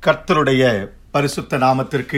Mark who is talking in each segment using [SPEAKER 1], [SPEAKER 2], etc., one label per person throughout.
[SPEAKER 1] கர்த்தருடைய பரிசுத்த நாமத்திற்கு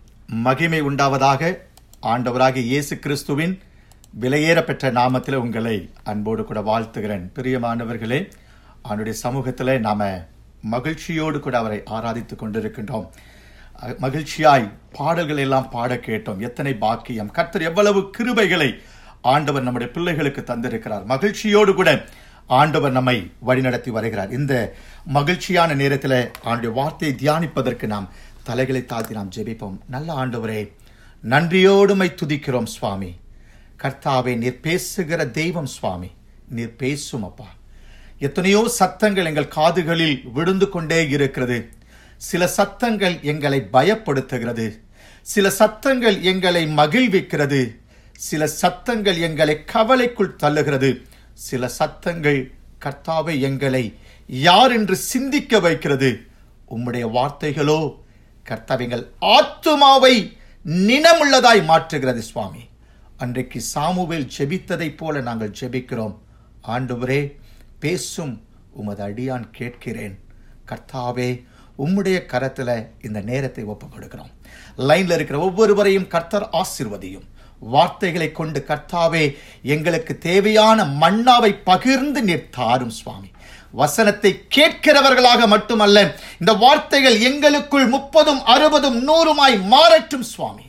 [SPEAKER 1] மகிமை உண்டாவதாக ஆண்டவராகிய இயேசு கிறிஸ்துவின் விலையேற பெற்ற நாமத்தில் உங்களை அன்போடு கூட வாழ்த்துகிறேன் பிரியமானவர்களே அவனுடைய சமூகத்தில் நாம மகிழ்ச்சியோடு கூட அவரை ஆராதித்துக் கொண்டிருக்கின்றோம் அஹ், மகிழ்ச்சியாய் பாடல்கள் எல்லாம் பாட கேட்டோம் எத்தனை பாக்கியம் கர்த்தர் எவ்வளவு கிருபைகளை ஆண்டவர் நம்முடைய பிள்ளைகளுக்கு தந்திருக்கிறார் மகிழ்ச்சியோடு கூட ஆண்டவர் நம்மை வழிநடத்தி வருகிறார் இந்த மகிழ்ச்சியான நேரத்தில் அவனுடைய வார்த்தையை தியானிப்பதற்கு நாம் தலைகளை தாழ்த்தி நாம் ஜெபிப்போம் நல்ல ஆண்டவரே நன்றியோடுமை துதிக்கிறோம் சுவாமி கர்த்தாவே நீர் பேசுகிற தெய்வம் சுவாமி நீர் பேசும் அப்பா எத்தனையோ சத்தங்கள் எங்கள் காதுகளில் விழுந்து கொண்டே இருக்கிறது சில சத்தங்கள் எங்களை பயப்படுத்துகிறது சில சத்தங்கள் எங்களை மகிழ்விக்கிறது சில சத்தங்கள் எங்களை கவலைக்குள் தள்ளுகிறது சில சத்தங்கள் கர்த்தாவை எங்களை யார் என்று சிந்திக்க வைக்கிறது உம்முடைய வார்த்தைகளோ கர்த்தாவிங்கள் ஆத்துமாவை நினமுள்ளதாய் மாற்றுகிறது சுவாமி அன்றைக்கு சாமுவேல் ஜெபித்ததைப் போல நாங்கள் ஜெபிக்கிறோம் ஆண்டவரே பேசும் உமது அடியான் கேட்கிறேன் கர்த்தாவே உம்முடைய கரத்துல இந்த நேரத்தை ஒப்பு கொடுக்கிறோம் லைன்ல இருக்கிற ஒவ்வொருவரையும் கர்த்தர் ஆசிர்வதியும் வார்த்தைகளை கொண்டு கர்த்தாவே எங்களுக்கு தேவையான மன்னாவை பகிர்ந்து நீர் தாரும் சுவாமி வசனத்தை கேட்கிறவர்களாக மட்டுமல்ல இந்த வார்த்தைகள் எங்களுக்குள் முப்பதும் அறுபதும் நூறுமாய் மாறட்டும் சுவாமி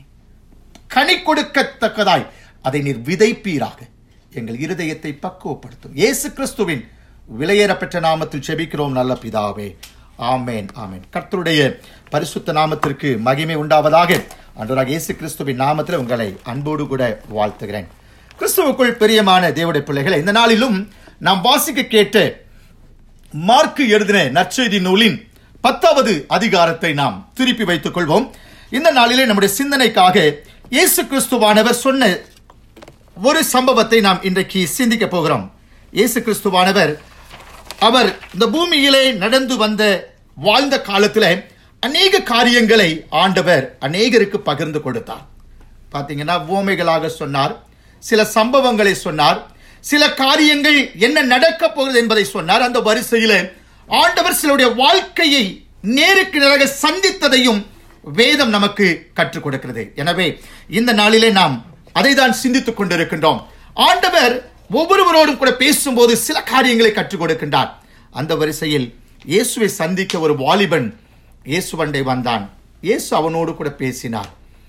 [SPEAKER 1] கனி கொடுக்கத்தக்கதாய் அதை நீர் விதைப்பீராக எங்கள் இருதயத்தை பக்குவப்படுத்தும் இயேசு கிறிஸ்துவின் விலையேறப்பெற்ற நாமத்தில் செபிக்கிறோம் நல்ல பிதாவே ஆமேன் ஆமேன் கர்த்தருடைய பரிசுத்த நாமத்திற்கு மகிமை உண்டாவதாக அன்றராக இயேசு கிறிஸ்துவின் நாமத்தில் உங்களை அன்போடு கூட வாழ்த்துகிறேன் கிறிஸ்துவுக்குள் பிரியமான தேவடைய பிள்ளைகளை இந்த நாளிலும் நாம் வாசிக்க கேட்ட மார்க்கு எழுதின நற்செய்தி நூலின் பத்தாவது அதிகாரத்தை நாம் திருப்பி வைத்துக் கொள்வோம் இந்த நாளிலே நம்முடைய சிந்தனைக்காக இயேசு கிறிஸ்துவானவர் சொன்ன ஒரு சம்பவத்தை நாம் இன்றைக்கு சிந்திக்க போகிறோம் இயேசு கிறிஸ்துவானவர் அவர் இந்த பூமியிலே நடந்து வந்த வாழ்ந்த காலத்தில் அநேக காரியங்களை ஆண்டவர் அநேகருக்கு பகிர்ந்து கொடுத்தார் பார்த்தீங்கன்னா ஓமைகளாக சொன்னார் சில சம்பவங்களை சொன்னார் சில காரியங்கள் என்ன நடக்க போகிறது என்பதை சொன்னார் அந்த வரிசையில் ஆண்டவர் சிலருடைய வாழ்க்கையை நேருக்கு நேராக சந்தித்ததையும் வேதம் நமக்கு கற்றுக் கொடுக்கிறது எனவே இந்த நாளிலே நாம் அதை தான் சிந்தித்துக் கொண்டிருக்கின்றோம் ஆண்டவர் ஒவ்வொருவரோடும் கூட பேசும்போது சில காரியங்களை கற்றுக் கொடுக்கின்றார் அந்த வரிசையில் இயேசுவை சந்திக்க ஒரு வாலிபன் இயேசுவண்டை வந்தான் இயேசு அவனோடு கூட பேசினார்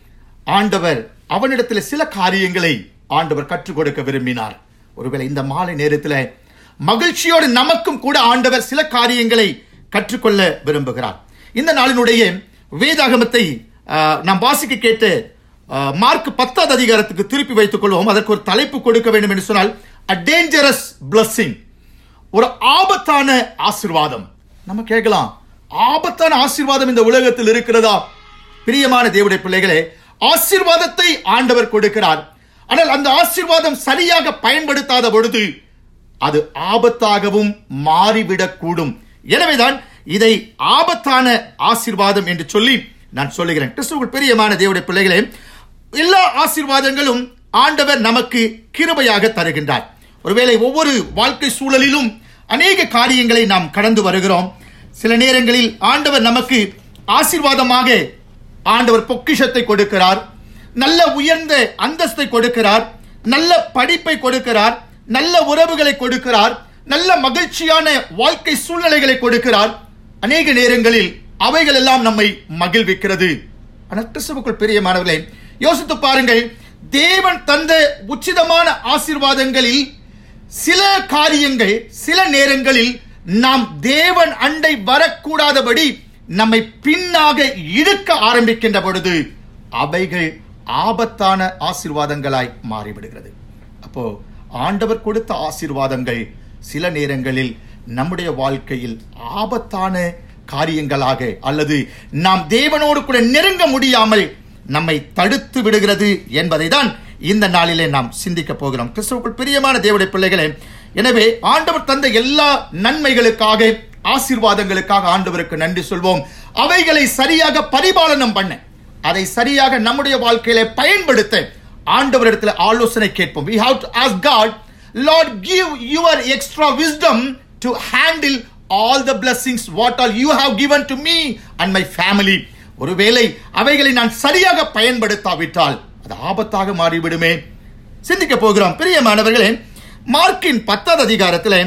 [SPEAKER 1] ஆண்டவர் அவனிடத்தில் சில காரியங்களை ஆண்டவர் கற்றுக் கொடுக்க விரும்பினார் ஒருவேளை இந்த மாலை நேரத்தில் மகிழ்ச்சியோடு நமக்கும் கூட ஆண்டவர் சில காரியங்களை கற்றுக்கொள்ள விரும்புகிறார் இந்த நாளினுடைய வேதாகமத்தை ஆஹ், நாம் வாசிக்க கேட்டு ஆஹ், மார்க் பத்தாவது அதிகாரத்துக்கு திருப்பி வைத்துக் கொள்வோம் அதற்கு ஒரு தலைப்பு கொடுக்க வேண்டும் என்று சொன்னால் அ டேஞ்சரஸ் blessing ஒரு ஆபத்தான ஆசீர்வாதம் நம்ம கேட்கலாம் ஆபத்தான ஆசீர்வாதம் இந்த உலகத்தில் இருக்கிறதா பிரியமான தேவனுடைய பிள்ளைகளே ஆசீர்வாதத்தை ஆண்டவர் கொடுக்கிறார் ஆனால் அந்த ஆசீர்வாதம் சரியாக பயன்படுத்தாத பொழுது அது ஆபத்தாகவும் மாறிவிடக்கூடும் எனவேதான் இதை ஆபத்தான ஆசீர்வாதம் என்று சொல்லி நான் சொல்லுகிறேன் கிறிஸ்துவுக்குள் பிரியமான தேவனுடைய பிள்ளைகளே எல்லா ஆசீர்வாதங்களும் ஆண்டவர் நமக்கு கிருபையாக தருகின்றார் ஒருவேளை ஒவ்வொரு வாழ்க்கை சூழலிலும் அநேக காரியங்களை நாம் கடந்து வருகிறோம் சில நேரங்களில் ஆண்டவர் நமக்கு ஆசீர்வாதமாக ஆண்டவர் பொக்கிஷத்தை கொடுக்கிறார் நல்ல உயர்ந்த அந்தஸ்தை கொடுக்கிறார் நல்ல படிப்பை கொடுக்கிறார் நல்ல உறவுகளை கொடுக்கிறார் நல்ல மகிழ்ச்சியான வாழ்க்கை சூழ்நிலைகளை கொடுக்கிறார் அநேக நேரங்களில் அவைகள் எல்லாம் நம்மை மகிழ்விக்கிறது ஆனால் கிறிஸ்துவுக்குள் பிரியமானவர்களே யோசித்து பாருங்கள் தேவன் தந்த உச்சிதமான ஆசீர்வாதங்களில் சில காரியங்கள் சில நேரங்களில் நாம் தேவன் அண்டை வரக்கூடாதபடி நம்மை பின்னாக இழுக்க ஆரம்பிக்கின்ற பொழுது அவைகள் ஆபத்தான ஆசீர்வாதங்களாய் மாறிவிடுகிறது அப்போ ஆண்டவர் கொடுத்த ஆசீர்வாதங்கள் சில நேரங்களில் நம்முடைய வாழ்க்கையில் ஆபத்தான காரியங்களாக அல்லது நாம் தேவனோடு கூட நெருங்க முடியாமல் நம்மை தடுத்து விடுகிறது என்பதை தான் இந்த நாளிலே நாம் சிந்திக்க போகிறோம் கிறிஸ்துவுக்குள் பிரியமான தேவனுடைய பிள்ளைகளே எனவே ஆண்டவர் தந்த எல்லா நன்மைகளுக்காக ஆசீர்வாதங்களுக்காக ஆண்டவருக்கு நன்றி சொல்வோம் அவைகளை சரியாக பரிபாலனம் பண்ண அதை சரியாக நம்முடைய வாழ்க்கையில பயன்படுத்த ஆண்டவரிடத்துல ஆலோசனை கேட்போம் we have to ask god lord give your extra wisdom to handle all the blessings what all you have given to me and my family ஒருவேளை அவைகளை நான் சரியாக பயன்படுத்தாவிட்டால் அது ஆபத்தாக மாறிவிடுமே சிந்திக்க போகிறோம் பிரியமானவர்களே மார்க்கின் பத்தாவது அதிகாரத்தில்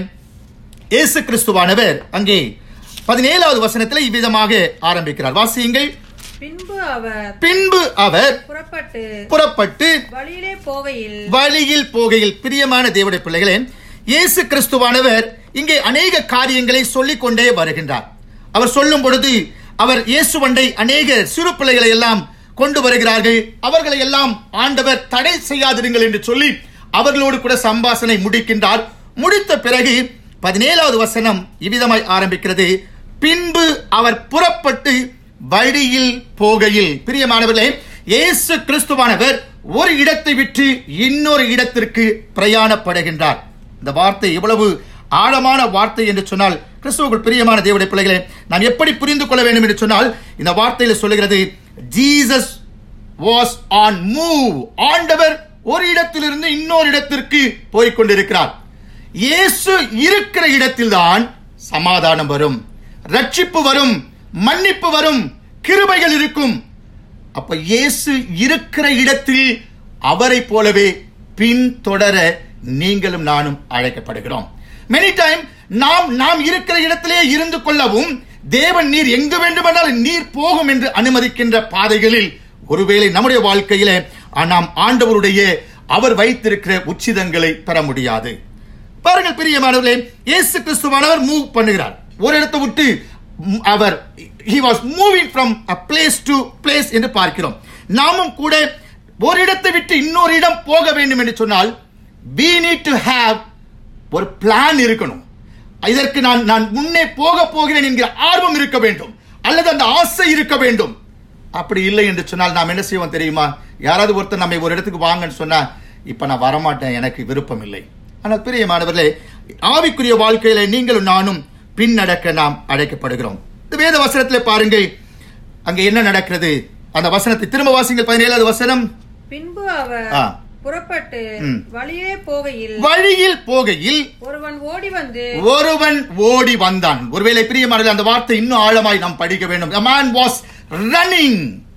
[SPEAKER 1] இயேசு கிறிஸ்துவானவர் அங்கே பதினேழாவது வசனத்தில் இவ்விதமாக ஆரம்பிக்கிறார் வாசியுங்கள்
[SPEAKER 2] பின்பு அவர்
[SPEAKER 1] பின்பு அவர்
[SPEAKER 2] புறப்பட்டு
[SPEAKER 1] புறப்பட்டு
[SPEAKER 2] வழியிலே போகையில்
[SPEAKER 1] வழியில் போகையில் பிரியமான தேவடைய பிள்ளைகளே இயேசு கிறிஸ்துவானவர் இங்கே அநேக காரியங்களை சொல்லிக் கொண்டே வருகின்றார் அவர் சொல்லும் பொழுது அவர் இயேசுவண்டை அநேக சிறு பிள்ளைகளை எல்லாம் கொண்டு வருகிறார்கள் அவர்களை எல்லாம் ஆண்டவர் தடை செய்யாதிருங்கள் என்று சொல்லி அவர்களோடு கூட சம்பாஷணை முடிக்கின்றார் முடித்த பிறகு பதினேழாவது வசனம் இவ்விதமாய் ஆரம்பிக்கிறது பின்பு அவர் புறப்பட்டு வழியில் போகையில் பிரியமானவர்களே இயேசு கிறிஸ்துவானவர் ஒரு இடத்தை விட்டு இன்னொரு இடத்திற்கு பிரயாணப்படுகின்றார் இந்த வார்த்தை எவ்வளவு ஆழமான வார்த்தை என்று சொன்னால் கிறிஸ்துவுக்குள் பிரியமான தேவடைய பிள்ளைகளே நாம் எப்படி புரிந்து கொள்ள வேண்டும் என்று சொன்னால் இந்த வார்த்தையில் சொல்லுகிறது ஜீசஸ் வாஸ் ஆன் மூவ் ஆண்டவர் ஒரு இடத்திலிருந்து இன்னொரு இடத்திற்கு போய்க் கொண்டிருக்கிறார் இயேசு இருக்கிற இடத்தில்தான் சமாதானம் வரும் ரட்சிப்பு வரும் மன்னிப்பு வரும் கிருபைகள் இருக்கும் அப்ப இயேசு இருக்கிற இடத்தில் அவரை போலவே பின்தொடர நீங்களும் நானும் அழைக்கப்படுகிறோம் மெனி டைம் நாம் நாம் இருக்கிற இடத்திலே இருந்து கொள்ளவும் தேவன் நீர் எங்கு வேண்டுமென்றாலும் நீர் போகும் என்று அனுமதிக்கின்ற பாதைகளில் ஒருவேளை நம்முடைய வாழ்க்கையில நாம் ஆண்டவருடைய அவர் வைத்திருக்கிற உச்சிதங்களை பெற முடியாது பாருங்கள் பிரியமானவர்களே இயேசு கிறிஸ்துவானவர் மூவ் பண்ணுகிறார் ஒரு இடத்தை விட்டு ம், அவர் he was moving from a place to place என்று பார்க்கிறோம் நாமும் கூட ஒரு இடத்தை விட்டு இன்னொரு இடம் போக வேண்டும் என்று சொன்னால் we need to have ஒரு பிளான் இருக்கணும் இதற்கு நான் நான் முன்னே போக போகிறேன் என்கிற ஆர்வம் இருக்க வேண்டும் அல்லது அந்த ஆசை இருக்க வேண்டும் அப்படி இல்லை என்று சொன்னால் நாம் என்ன செய்வோம் தெரியுமா யாராவது ஒருத்தர் நம்மை ஒரு இடத்துக்கு வாங்கன்னு சொன்னா இப்ப நான் வரமாட்டேன் எனக்கு விருப்பம் இல்லை ஆனால் பிரியமானவர்களே ஆவிக்குரிய வாழ்க்கையில நீங்களும் நானும் பின்னடக்க நாம் அழைக்கப்படுகிறோம் இந்த வேத வசனத்தில் பாருங்கள் அங்க என்ன நடக்கிறது அந்த வசனத்தை திரும்ப வாசிங்கள் பதினேழாவது வசனம்
[SPEAKER 2] பின்பு அவர்
[SPEAKER 1] ஆ.
[SPEAKER 2] புறப்பட்டு
[SPEAKER 1] ம்.
[SPEAKER 2] வழியே போகையில்
[SPEAKER 1] வழியில் போகையில்
[SPEAKER 2] ஒருவன் ஓடி வந்து
[SPEAKER 1] ஒருவன் ஓடி வந்தான் ஒருவேளை பிரியமானது அந்த வார்த்தை இன்னும் ஆழமாய் நாம் படிக்க வேண்டும் a man was running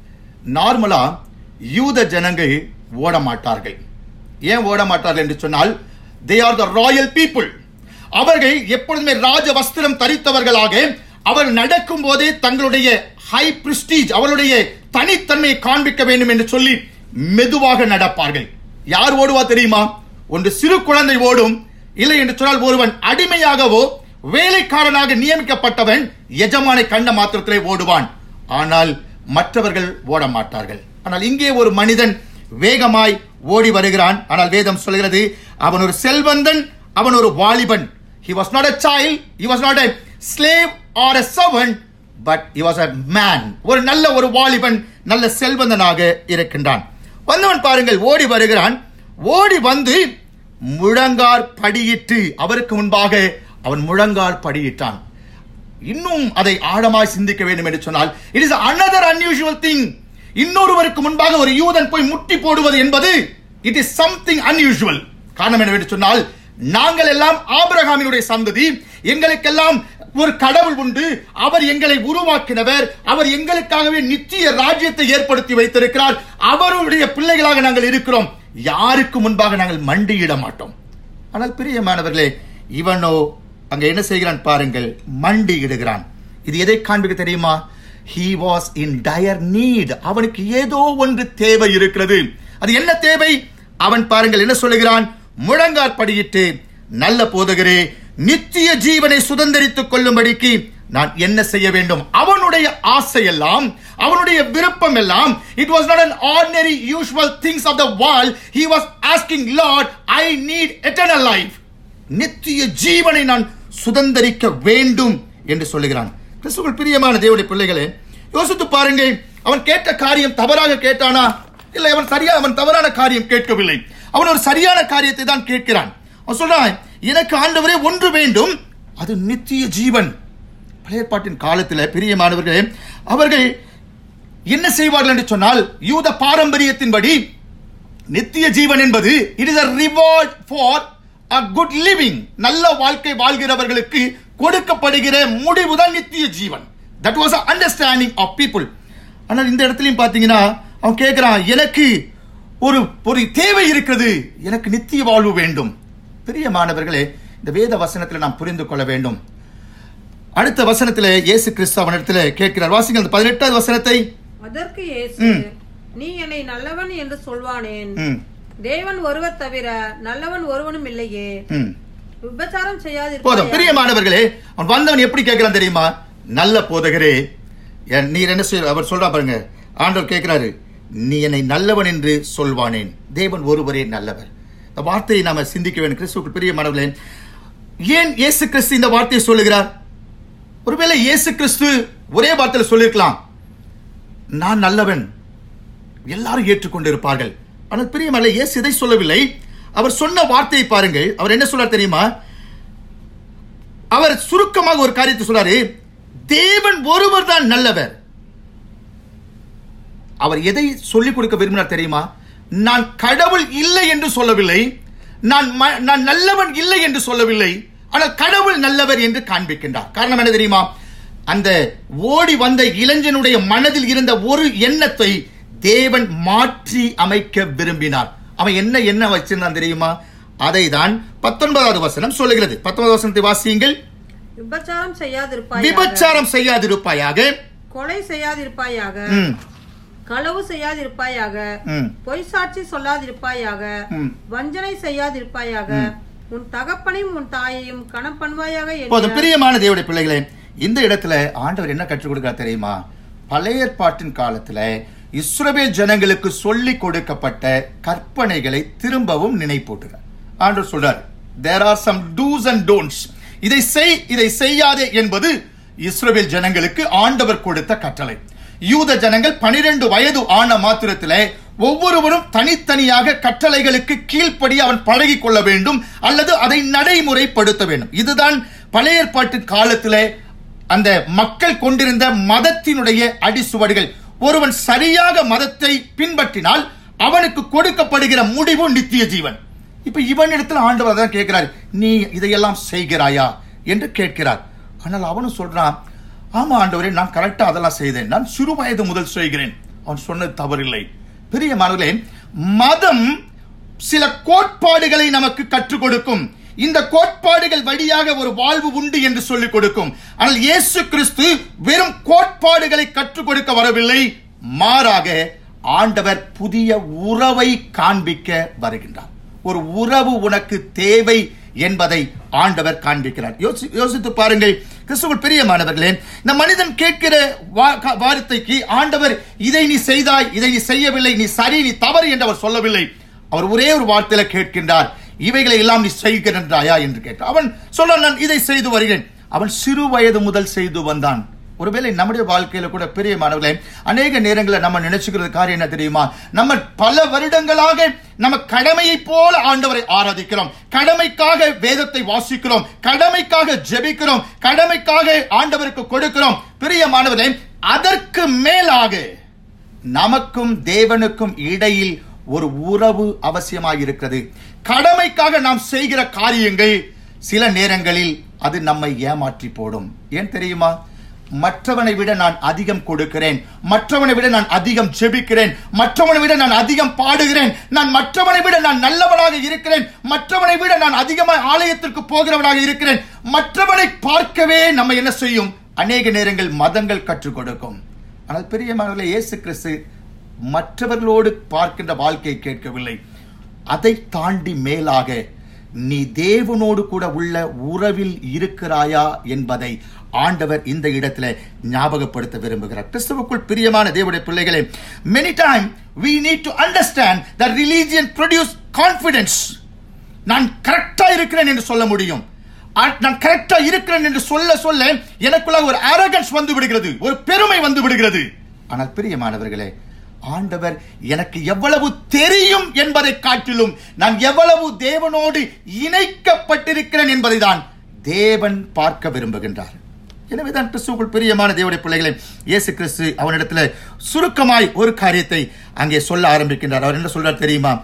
[SPEAKER 1] நார்மலா யூத ஜனங்கள் ஓட மாட்டார்கள் ஏன் ஓட மாட்டார்கள் என்று சொன்னால் they are the royal people அவர்கள் எப்பொழுதுமே ராஜ வஸ்திரம் தரித்தவர்களாக அவர் நடக்கும் போதே தங்களுடைய ஹை பிரிஸ்டீஜ் அவருடைய தனித்தன்மையை காண்பிக்க வேண்டும் என்று சொல்லி மெதுவாக நடப்பார்கள் யார் ஓடுவா தெரியுமா ஒன்று சிறு குழந்தை ஓடும் இல்லை என்று சொன்னால் ஒருவன் அடிமையாகவோ வேலைக்காரனாக நியமிக்கப்பட்டவன் எஜமானை கண்ட மாத்திரத்திலே ஓடுவான் ஆனால் மற்றவர்கள் ஓட மாட்டார்கள் ஆனால் இங்கே ஒரு மனிதன் வேகமாய் ஓடி வருகிறான் ஆனால் வேதம் சொல்கிறது அவன் ஒரு செல்வந்தன் அவன் ஒரு வாலிபன் he was not a child he was not a slave or a servant but he was a man ஒரு நல்ல ஒரு வாலிபன் நல்ல செல்வந்தனாக இருக்கின்றான் வந்தவன் பாருங்கள் ஓடி வருகிறான் ஓடி வந்து முழங்கார் படியிட்டு அவருக்கு முன்பாக அவன் முழங்கால் படியிட்டான் இன்னும் அதை ஆழமாய் சிந்திக்க வேண்டும் என்று சொன்னால் it is another unusual thing இன்னொருவருக்கு முன்பாக ஒரு யூதன் போய் முட்டி போடுவது என்பது இட் இஸ் சம்திங் unusual காரணம் என்னவென்று சொன்னால் நாங்கள் எல்லாம் ஆபிரகாமினுடைய சந்ததி எங்களுக்கெல்லாம் ஒரு கடவுள் உண்டு அவர் எங்களை உருவாக்கினவர் அவர் எங்களுக்காகவே நித்திய ராஜ்யத்தை ஏற்படுத்தி வைத்திருக்கிறார் அவருடைய பிள்ளைகளாக நாங்கள் இருக்கிறோம் யாருக்கு முன்பாக நாங்கள் மண்டியிட மாட்டோம் ஆனால் பிரியமானவர்களே இவனோ அங்க என்ன செய்கிறான் பாருங்கள் மண்டி இடுகிறான் இது எதை காண்பிக்க தெரியுமா he was in dire need அவனுக்கு ஏதோ ஒன்று தேவை இருக்கிறது அது என்ன தேவை அவன் பாருங்கள் என்ன சொல்லுகிறான் முழங்கார் படியிட்டு நல்ல போதகரே நித்திய ஜீவனை சுதந்திரித்துக் கொள்ளும்படிக்கு நான் என்ன செய்ய வேண்டும் அவனுடைய ஆசை எல்லாம் அவனுடைய விருப்பம் எல்லாம் it was not an ordinary usual things of the world he was asking lord i need eternal life நித்திய ஜீவனை நான் சுதந்தரிக்க வேண்டும் என்று சொல்லுகிறான் கிறிஸ்துவுக்குள் பிரியமான தேவனுடைய பிள்ளைகளே யோசித்து பாருங்கள் அவன் கேட்ட காரியம் தவறாக கேட்டானா இல்லை அவன் சரியா அவன் தவறான காரியம் கேட்கவில்லை அவன் ஒரு சரியான காரியத்தை தான் கேட்கிறான் அவன் சொல்றான் எனக்கு ஆண்டவரே ஒன்று வேண்டும் அது நித்திய ஜீவன் பழைய பாட்டின் காலத்தில் பிரியமானவர்களே அவர்கள் என்ன செய்வார்கள் என்று சொன்னால் யூத பாரம்பரியத்தின்படி நித்திய ஜீவன் என்பது it is a reward for a good living நல்ல வாழ்க்கை வாழ்கிறவர்களுக்கு கொடுக்கப்படுகிற முடிவுதான் நித்திய ஜீவன் that was understanding of people ஆனால் இந்த இடத்துலயும் பாத்தீங்கன்னா அவன் கேட்கிறான் எனக்கு ஒரு ஒரு தேவை இருக்கிறது எனக்கு நித்திய வாழ்வு வேண்டும் பிரியமானவர்களே இந்த வேத வசனத்தில் நாம் புரிந்து கொள்ள வேண்டும் அடுத்த வசனத்தில் இயேசு கிறிஸ்து அவனிடத்துல கேட்கிறார் வாசிங்க அந்த பதினெட்டாவது வசனத்தை
[SPEAKER 2] அதற்கு இயேசு
[SPEAKER 1] ம்.
[SPEAKER 2] நீ என்னை நல்லவன் என்று சொல்வானேன்
[SPEAKER 1] ம்,
[SPEAKER 2] தேவன் ஒருவர் தவிர நல்லவன் ஒருவனும் இல்லையே
[SPEAKER 1] ம்.
[SPEAKER 2] விபச்சாரம்
[SPEAKER 1] போதும்
[SPEAKER 2] செய்யாதிருப்பாயாக
[SPEAKER 1] பிரியமானவர்களே அவன் வந்தவன் எப்படி கேட்கிறான் தெரியுமா நல்ல போதகரே என் நீர் என்ன செய்ய அவர் சொல்றா பாருங்க ஆண்டவர் கேட்கிறாரு நீ என்னை நல்லவன் என்று சொல்வானேன் தேவன் ஒருவரே நல்லவர் இந்த வார்த்தையை நாம சிந்திக்க வேண்டும் கிறிஸ்துவுக்கு பிரியமானவர்களே ஏன் இயேசு கிறிஸ்து இந்த வார்த்தையை சொல்லுகிறார் ஒருவேளை இயேசு கிறிஸ்து ஒரே வார்த்தையில் சொல்லியிருக்கலாம் நான் நல்லவன் எல்லாரும் ஏற்றுக்கொண்டிருப்பார்கள் ஆனால் பிரியமல்ல இயேசு இதை சொல்லவில்லை அவர் சொன்ன வார்த்தையை பாருங்கள் அவர் என்ன சொல்றார் தெரியுமா அவர் சுருக்கமாக ஒரு காரியத்தை சொல்றாரு தேவன் ஒருவர் தான் நல்லவர் அவர் எதை சொல்லிக் கொடுக்க விரும்பினார் தெரியுமா நான் கடவுள் இல்லை என்று சொல்லவில்லை நான் ம- நான் நல்லவன் இல்லை என்று சொல்லவில்லை ஆனால் கடவுள் நல்லவர் என்று காண்பிக்கின்றார் காரணம் என்ன தெரியுமா அந்த ஓடி வந்த இளைஞனுடைய மனதில் இருந்த ஒரு எண்ணத்தை தேவன் மாற்றி அமைக்க விரும்பினார் அவன் என்ன என்ன வச்சிருந்தான் தெரியுமா அதை தான் பத்தொன்பதாவது வசனம் சொல்லுகிறது பத்தொன்பதாவது வசனத்தை வாசியுங்கள்
[SPEAKER 2] விபச்சாரம் செய்யாதிருப்பாயாக
[SPEAKER 1] விபச்சாரம் செய்யாதிருப்பாயாக
[SPEAKER 2] கொலை செய்யாதிருப்பாயாக
[SPEAKER 1] ம்,
[SPEAKER 2] களவு செய்யாதிருப்பாயாக
[SPEAKER 1] ம்,
[SPEAKER 2] பொய் சாட்சி சொல்லாதிருப்பாயாக
[SPEAKER 1] ம்.
[SPEAKER 2] வஞ்சனை செய்யாதிருப்பாயாக உன் தகப்பனையும் உன் தாயையும் கணம் பண்ணுவாயாக
[SPEAKER 1] போதும்
[SPEAKER 2] என்கிற
[SPEAKER 1] பிரியமான தேவடைய பிள்ளைகளே இந்த இடத்துல ஆண்டவர் என்ன கற்றுக் கொடுக்கிறார் தெரியுமா பழைய ஏற்பாட்டின் காலத்துல இஸ்ரவேல் ஜனங்களுக்கு சொல்லிக் கொடுக்கப்பட்ட கற்பனைகளை திரும்பவும் நினைப்பூட்டுகிறார் ஆண்டவர் சொல்றார் there are some do's and don'ts இதை செய் இதை செய்யாதே என்பது இஸ்ரவேல் ஜனங்களுக்கு ஆண்டவர் கொடுத்த கட்டளை யூத ஜனங்கள் பனிரெண்டு வயது ஆன மாத்திரத்திலே ஒவ்வொருவரும் தனித்தனியாக கட்டளைகளுக்கு கீழ்ப்படி அவன் பழகிக் கொள்ள வேண்டும் அல்லது அதை நடைமுறைப்படுத்த வேண்டும் இதுதான் பழைய ஏற்பாட்டு காலத்திலே அந்த மக்கள் கொண்டிருந்த மதத்தினுடைய அடிசுவடுகள் ஒருவன் சரியாக மதத்தை பின்பற்றினால் அவனுக்கு கொடுக்கப்படுகிற முடிவு நித்திய ஜீவன் இப்ப இவனிடத்தில் ஆண்டவர் தான் கேட்கிறார் நீ இதையெல்லாம் செய்கிறாயா என்று கேட்கிறார் ஆனால் அவனும் சொல்றான் ஆமா ஆண்டவரே நான் கரெக்டா அதெல்லாம் செய்தேன் நான் சிறு வயது முதல் செய்கிறேன் அவன் சொன்னது தவறில்லை பெரிய மாணவர்களே மதம் சில கோட்பாடுகளை நமக்கு கற்றுக் கொடுக்கும் இந்த கோட்பாடுகள் வழியாக ஒரு வாழ்வு உண்டு என்று சொல்லிக் கொடுக்கும் ஆனால் இயேசு கிறிஸ்து வெறும் கோட்பாடுகளை கற்றுக் கொடுக்க வரவில்லை மாறாக ஆண்டவர் புதிய உறவை காண்பிக்க வருகின்றார் ஒரு உறவு உனக்கு தேவை என்பதை ஆண்டவர் காண்பிக்கிறார் யோசி யோசித்து பாருங்கள் கிறிஸ்துவ பிரியமானவர்களே இந்த மனிதன் கேட்கிற வா- க- வார்த்தைக்கு ஆண்டவர் இதை நீ செய்தாய் இதை நீ செய்யவில்லை நீ சரி நீ தவறு என்று அவர் சொல்லவில்லை அவர் ஒரே ஒரு வார்த்தையில கேட்கின்றார் இவைகளை எல்லாம் நீ செய்கின்றாயா என்று கேட்டார் அவன் சொல்ல நான் இதை செய்து வருகிறேன் அவன் சிறு வயது முதல் செய்து வந்தான் ஒருவேளை நம்முடைய வாழ்க்கையில கூட பெரிய மாணவர்களே அநேக நேரங்களில் நம்ம நினைச்சுக்கிறது காரியம் என்ன தெரியுமா நம்ம பல வருடங்களாக நம்ம கடமையை போல ஆண்டவரை ஆராதிக்கிறோம் கடமைக்காக வேதத்தை வாசிக்கிறோம் கடமைக்காக ஜெபிக்கிறோம் கடமைக்காக ஆண்டவருக்கு கொடுக்கிறோம் பெரிய மாணவர்களே அதற்கு மேலாக நமக்கும் தேவனுக்கும் இடையில் ஒரு உறவு அவசியமாயிருக்கிறது கடமைக்காக நாம் செய்கிற காரியங்கள் சில நேரங்களில் அது நம்மை ஏமாற்றி போடும் ஏன் தெரியுமா மற்றவனை விட நான் அதிகம் கொடுக்கிறேன் மற்றவனை விட நான் அதிகம் ஜெபிக்கிறேன் மற்றவனை விட நான் அதிகம் பாடுகிறேன் நான் மற்றவனை விட நான் நல்லவனாக இருக்கிறேன் மற்றவனை விட நான் அதிகமாக ஆலயத்திற்கு போகிறவனாக இருக்கிறேன் மற்றவனை பார்க்கவே நம்ம என்ன செய்யும் அநேக நேரங்கள் மதங்கள் கற்றுக் கொடுக்கும் ஆனால் பிரியமானவர்களே இயேசு கிறிஸ்து மற்றவர்களோடு பார்க்கின்ற வாழ்க்கையை கேட்கவில்லை அதை தாண்டி மேலாக நீ தேவனோடு கூட உள்ள உறவில் இருக்கிறாயா என்பதை ஆண்டவர் இந்த இடத்துல ஞாபகப்படுத்த விரும்புகிறார் கிறிஸ்துவுக்குள் பிரியமான தேவனுடைய பிள்ளைகளே many time we need to understand that religion produce confidence நான் கரெக்டா இருக்கிறேன் என்று சொல்ல முடியும் ஆ- நான் கரெக்டா இருக்கிறேன் என்று சொல்ல சொல்ல எனக்குள்ள ஒரு அரகன்ஸ் வந்து விடுகிறது ஒரு பெருமை வந்து விடுகிறது ஆனால் பிரியமானவர்களே ஆண்டவர் எனக்கு எவ்வளவு தெரியும் என்பதை காட்டிலும் நான் எவ்வளவு தேவனோடு இணைக்கப்பட்டிருக்கிறேன் என்பதை தான் தேவன் பார்க்க விரும்புகின்றார் எனவேதான் கிறிஸ்துவுக்குள் பிரியமான தேவனுடைய பிள்ளைகளே இயேசு கிறிஸ்து அவனிடத்துல சுருக்கமாய் ஒரு காரியத்தை அங்கே சொல்ல ஆரம்பிக்கின்றார் அவர் என்ன சொல்றார் தெரியுமா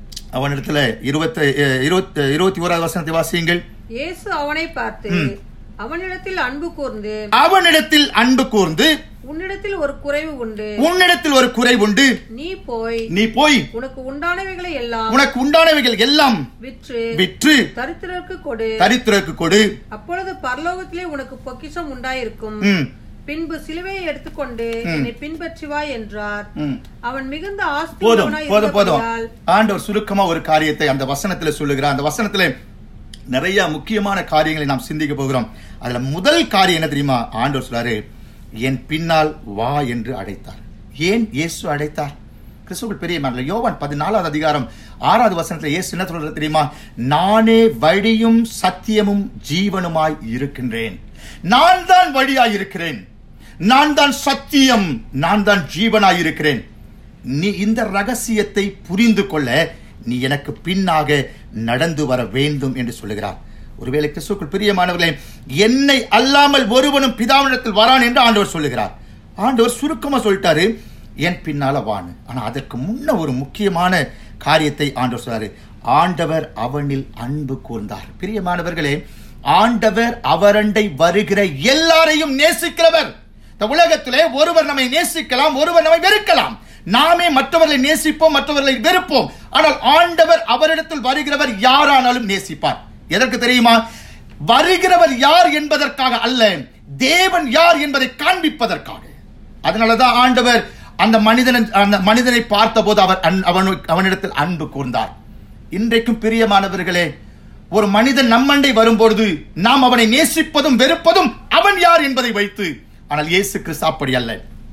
[SPEAKER 1] அவனிடத்துல இருபத்தி இருபத்தி இருபத்தி ஓராவது வசனத்தை வாசியுங்கள்
[SPEAKER 2] இயேசு அவனை பார்த்து அவனிடத்தில் அன்பு கூர்ந்து
[SPEAKER 1] அவனிடத்தில் அன்பு கூர்ந்து
[SPEAKER 2] உன்னிடத்தில் ஒரு குறைவு உண்டு
[SPEAKER 1] உன்னிடத்தில் ஒரு குறை உண்டு
[SPEAKER 2] நீ போய்
[SPEAKER 1] நீ போய்
[SPEAKER 2] உனக்கு உண்டானவைகளை எல்லாம்
[SPEAKER 1] உனக்கு உண்டானவைகள் எல்லாம்
[SPEAKER 2] விற்று
[SPEAKER 1] விற்று
[SPEAKER 2] தரித்திரருக்கு கொடு
[SPEAKER 1] தரித்திரக்கு கொடு
[SPEAKER 2] அப்பொழுது பரலோகத்திலே உனக்கு பொக்கிஷம் உண்டாயிருக்கும்
[SPEAKER 1] ம்,
[SPEAKER 2] பின்பு சிலுவையை எடுத்துக்கொண்டு என்னை பின்பற்றி வா என்றார்
[SPEAKER 1] ம்.
[SPEAKER 2] அவன் மிகுந்த
[SPEAKER 1] போதும்
[SPEAKER 2] ஆஸ்தி
[SPEAKER 1] போதும் போதும் ஆண்டவர் சுருக்கமா ஒரு காரியத்தை அந்த வசனத்துல சொல்லுகிறார் அந்த வசனத்துல நிறைய முக்கியமான காரியங்களை நாம் சிந்திக்க போகிறோம் அதுல முதல் காரியம் என்ன தெரியுமா ஆண்டவர் சொல்றாரு என் பின்னால் வா என்று அழைத்தார் ஏன் இயேசு அழைத்தார் கிறிஸ்துவுக்குள் பெரிய மகன் யோவான் பதினாலாவது அதிகாரம் ஆறாவது வசனத்துல இயேசு என்ன சொல்றது தெரியுமா நானே வழியும் சத்தியமும் ஜீவனுமாய் இருக்கின்றேன் நான் தான் வழியாய் இருக்கிறேன் நான் தான் சத்தியம் நான் தான் ஜீவனாய் இருக்கிறேன் நீ இந்த ரகசியத்தை புரிந்து கொள்ள நீ எனக்கு பின்னாக நடந்து வர வேண்டும் என்று சொல்லுகிறார் ஒருவேளை கிறிஸ்துக்குள் பிரியமானவர்களே என்னை அல்லாமல் ஒருவனும் பிதாவினத்தில் வரான் என்று ஆண்டவர் சொல்லுகிறார் ஆண்டவர் சுருக்கமா சொல்லிட்டாரு என் பின்னால வான்னு ஆனா அதற்கு முன்ன ஒரு முக்கியமான காரியத்தை ஆண்டவர் சொல்றாரு ஆண்டவர் அவனில் அன்பு கூர்ந்தார் பிரியமானவர்களே ஆண்டவர் அவரண்டை வருகிற எல்லாரையும் நேசிக்கிறவர் இந்த உலகத்திலே ஒருவர் நம்மை நேசிக்கலாம் ஒருவர் நம்மை வெறுக்கலாம் நாமே மற்றவர்களை நேசிப்போம் மற்றவர்களை வெறுப்போம் ஆனால் ஆண்டவர் அவரிடத்தில் வருகிறவர் யாரானாலும் நேசிப்பார் எதற்கு தெரியுமா வருகிறவர் யார் என்பதற்காக அல்ல தேவன் யார் என்பதை காண்பிப்பதற்காக அதனாலதான் ஆண்டவர் அந்த மனிதன் அந்த மனிதனை பார்த்தபோது அவர் அன்- அவனு அவனிடத்தில் அன்பு கூர்ந்தார் இன்றைக்கும் பிரியமானவர்களே ஒரு மனிதன் நம்மண்டை வரும்பொழுது நாம் அவனை நேசிப்பதும் வெறுப்பதும் அவன் யார் என்பதை வைத்து ஆனால் இயேசு கிறிஸ்து அப்படி அல்ல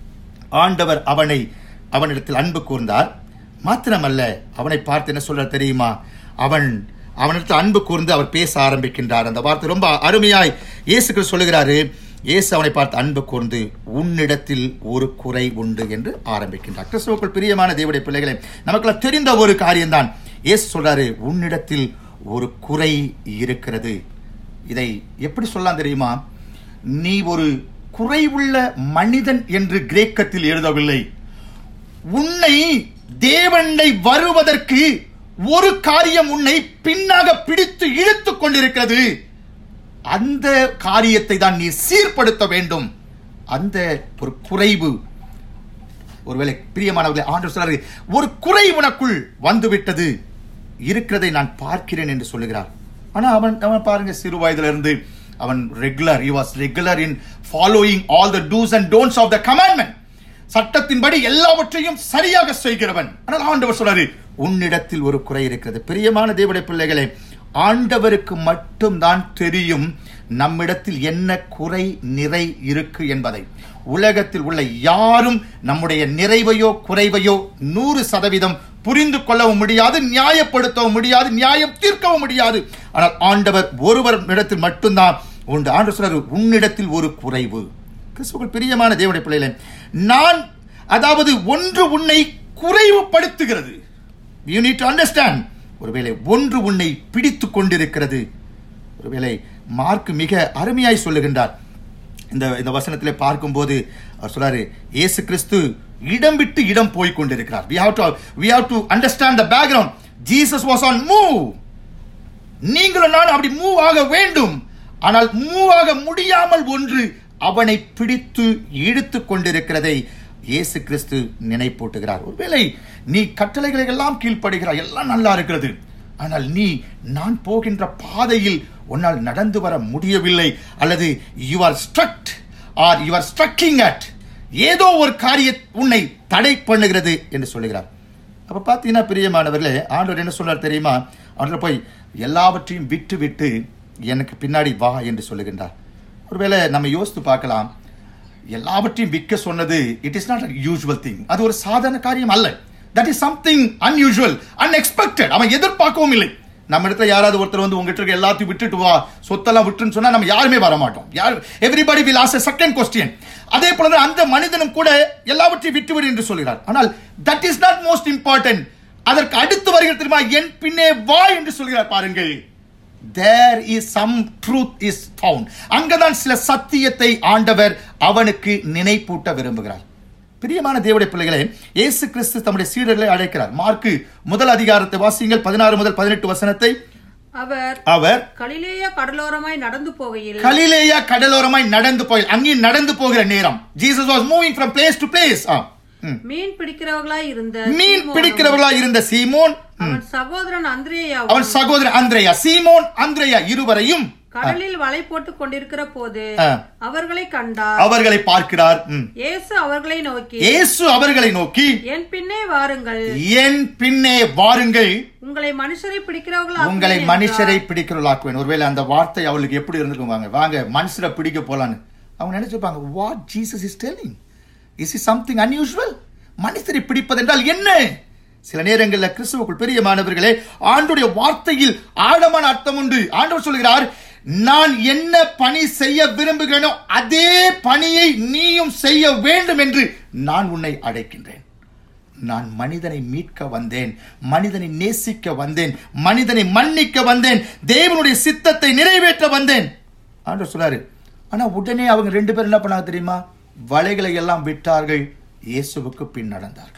[SPEAKER 1] ஆண்டவர் அவனை அவனிடத்தில் அன்பு கூர்ந்தார் மாத்திரமல்ல அவனை பார்த்து என்ன சொல்ற தெரியுமா அவன் அவனிடத்தில் அன்பு கூர்ந்து அவர் பேச ஆரம்பிக்கின்றார் அந்த வார்த்தை ரொம்ப அருமையாய் இயேசு கிறிஸ்து சொல்லுகிறாரு இயேசு அவனை பார்த்து அன்பு கூர்ந்து உன்னிடத்தில் ஒரு குறை உண்டு என்று ஆரம்பிக்கின்றார் கிறிஸ்துவுக்குள் பிரியமான தேவடைய பிள்ளைகளே நமக்கெல்லாம் தெரிந்த ஒரு காரியம்தான் இயேசு சொல்றாரு உன்னிடத்தில் ஒரு குறை இருக்கிறது இதை எப்படி சொல்லலாம் தெரியுமா நீ ஒரு குறைவுள்ள மனிதன் என்று கிரேக்கத்தில் எழுதவில்லை உன்னை தேவனை வருவதற்கு ஒரு காரியம் உன்னை பின்னாக பிடித்து இழுத்துக் கொண்டிருக்கிறது அந்த காரியத்தை தான் நீ சீர்படுத்த வேண்டும் அந்த ஒரு குறைவு ஒருவேளை பிரியமானவர்களே ஆண்டு சொல்றாரு ஒரு குறை உனக்குள் வந்துவிட்டது இருக்கிறதை நான் பார்க்கிறேன் என்று சொல்லுகிறார் ஆனா அவன் அவன் பாருங்க சிறு வயதுல இருந்து அவன் regular he was regular in following all the do's and don'ts of the commandment சட்டத்தின்படி எல்லாவற்றையும் சரியாக செய்கிறவன் ஆனால் ஆண்டவர் சொல்றாரு உன்னிடத்தில் ஒரு குறை இருக்கிறது பிரியமான தேவடைய பிள்ளைகளே ஆண்டவருக்கு மட்டும்தான் தெரியும் நம்மிடத்தில் என்ன குறை நிறை இருக்கு என்பதை உலகத்தில் உள்ள யாரும் நம்முடைய நிறைவையோ குறைவையோ நூறு சதவீதம் புரிந்து கொள்ளவும் முடியாது நியாயப்படுத்தவும் முடியாது நியாயம் தீர்க்கவும் முடியாது ஆனால் ஆண்டவர் ஒருவர் இடத்தில் மட்டும்தான் உண்டு ஆண்டு சொல்றாரு உன்னிடத்தில் ஒரு குறைவு கிறிஸ்துவுக்குள் பிரியமான தேவனுடைய பிள்ளைகளே நான் அதாவது ஒன்று உன்னை குறைவுபடுத்துகிறது யூ நீட் டு அண்டர்ஸ்டாண்ட் ஒருவேளை ஒன்று உன்னை பிடித்துக் கொண்டிருக்கிறது ஒருவேளை மார்க் மிக அருமையாய் சொல்லுகின்றார் இந்த இந்த வசனத்திலே பார்க்கும்போது அவர் சொல்றாரு இயேசு கிறிஸ்து இடம் விட்டு இடம் போய் கொண்டிருக்கிறார் we have to we have to understand the background jesus was on move நீங்களும் நான் அப்படி மூவ் ஆக வேண்டும் ஆனால் மூவ் ஆக முடியாமல் ஒன்று அவனை பிடித்து இழுத்து கொண்டிருக்கிறதை இயேசு கிறிஸ்து நினைப்பூட்டுகிறார் ஒருவேளை நீ கட்டளைகளை எல்லாம் கீழ்ப்படுகிறாய் எல்லாம் நல்லா இருக்கிறது ஆனால் நீ நான் போகின்ற பாதையில் உன்னால் நடந்து வர முடியவில்லை அல்லது you are struck are you are striking at ஏதோ ஒரு காரிய உன்னை தடை பண்ணுகிறது என்று சொல்லுகிறார் அப்ப பார்த்தீங்கன்னா பிரியமானவர்களே ஆண்டவர் என்ன சொல்றார் தெரியுமா அவர்கள் போய் எல்லாவற்றையும் விட்டு விட்டு எனக்கு பின்னாடி வா என்று சொல்லுகின்றார் ஒருவேளை நம்ம யோசித்து பார்க்கலாம் எல்லாவற்றையும் விற்க சொன்னது it is not usual thing அது ஒரு சாதாரண காரியம் அல்ல that is something unusual unexpected அவன் எதிர்பார்க்கவும் இல்லை நம்ம இடத்துல யாராவது ஒருத்தர் வந்து உங்ககிட்ட இருக்க எல்லாத்தையும் விட்டுட்டு வா சொத்தெல்லாம் விட்டுன்னு சொன்னா நம்ம யாருமே வர மாட்டோம் யார் everybody will ask second question அதே போல தான் அந்த மனிதனும் கூட எல்லாவற்றையும் விட்டுவிடு என்று சொல்கிறார் ஆனால் that is not most important அதற்கு அடுத்து வருகிற தெரியுமா என் பின்னே வா என்று சொல்கிறார் பாருங்கள் there is some truth is found அங்கதான் சில சத்தியத்தை ஆண்டவர் அவனுக்கு நினைப்பூட்ட விரும்புகிறார் பிரியமான தேவடைய பிள்ளைகளே இயேசு கிறிஸ்து தம்முடைய சீடர்களை அழைக்கிறார் மார்க்கு முதல் அதிகாரத்தை வாசியுங்கள் பதினாறு முதல் பதினெட்டு வசனத்தை
[SPEAKER 2] அவர்
[SPEAKER 1] அவர்
[SPEAKER 2] கலிலேய கடலோரமாய் நடந்து போகையில்
[SPEAKER 1] கலிலேயா கடலோரமாய் நடந்து போய் அங்கே நடந்து போகிற நேரம் Jesus was moving from place to place
[SPEAKER 2] மீன் பிடிக்கிறவர்களாய் இருந்த
[SPEAKER 1] மீன்
[SPEAKER 2] சீமோனும்,
[SPEAKER 1] பிடிக்கிறவர்களா இருந்த சீமோன்
[SPEAKER 2] அவன் சகோதரன் அந்திரேயாவும்
[SPEAKER 1] அவன் சகோதரன் அந்திரேயா சீமோன் அந்திரேயா இருவரையும்
[SPEAKER 2] கடலில் வலை போட்டுக் கொண்டிருக்கிற போது
[SPEAKER 1] ஆ,
[SPEAKER 2] அவர்களை கண்டார்
[SPEAKER 1] அவர்களை பார்க்கிறார் ம்.
[SPEAKER 2] இயேசு அவர்களை நோக்கி
[SPEAKER 1] இயேசு அவர்களை நோக்கி
[SPEAKER 2] என் பின்னே வாருங்கள்
[SPEAKER 1] என் பின்னே வாருங்கள்
[SPEAKER 2] உங்களை மனுஷரை பிடிக்கிறவர்களா
[SPEAKER 1] உங்களை மனுஷரை பிடிக்கிறவர்களாக்குவேன் ஒருவேளை அந்த வார்த்தை அவளுக்கு எப்படி இருந்திருக்கும் வாங்க வாங்க மனுஷரை பிடிக்க போலான்னு அவங்க நினைச்சிருப்பாங்க what Jesus is telling is is something unusual மனுஷரை பிடிப்பது என்றால் என்ன சில நேரங்களில் கிறிஸ்துவுக்குள் பெரிய மாணவர்களே ஆண்டுடைய வார்த்தையில் ஆழமான அர்த்தம் உண்டு ஆண்டவர் சொல்கிறார் நான் என்ன பணி செய்ய விரும்புகிறேனோ அதே பணியை நீயும் செய்ய வேண்டும் என்று நான் உன்னை அழைக்கின்றேன் நான் மனிதனை மீட்க வந்தேன் மனிதனை நேசிக்க வந்தேன் மனிதனை மன்னிக்க வந்தேன் தேவனுடைய சித்தத்தை நிறைவேற்ற வந்தேன் ஆண்டவர் சொல்றாரு ஆனா உடனே அவங்க ரெண்டு பேரும் என்ன பண்ணாங்க தெரியுமா வலைகளை எல்லாம் விட்டார்கள் இயேசுவுக்கு பின் நடந்தார்கள்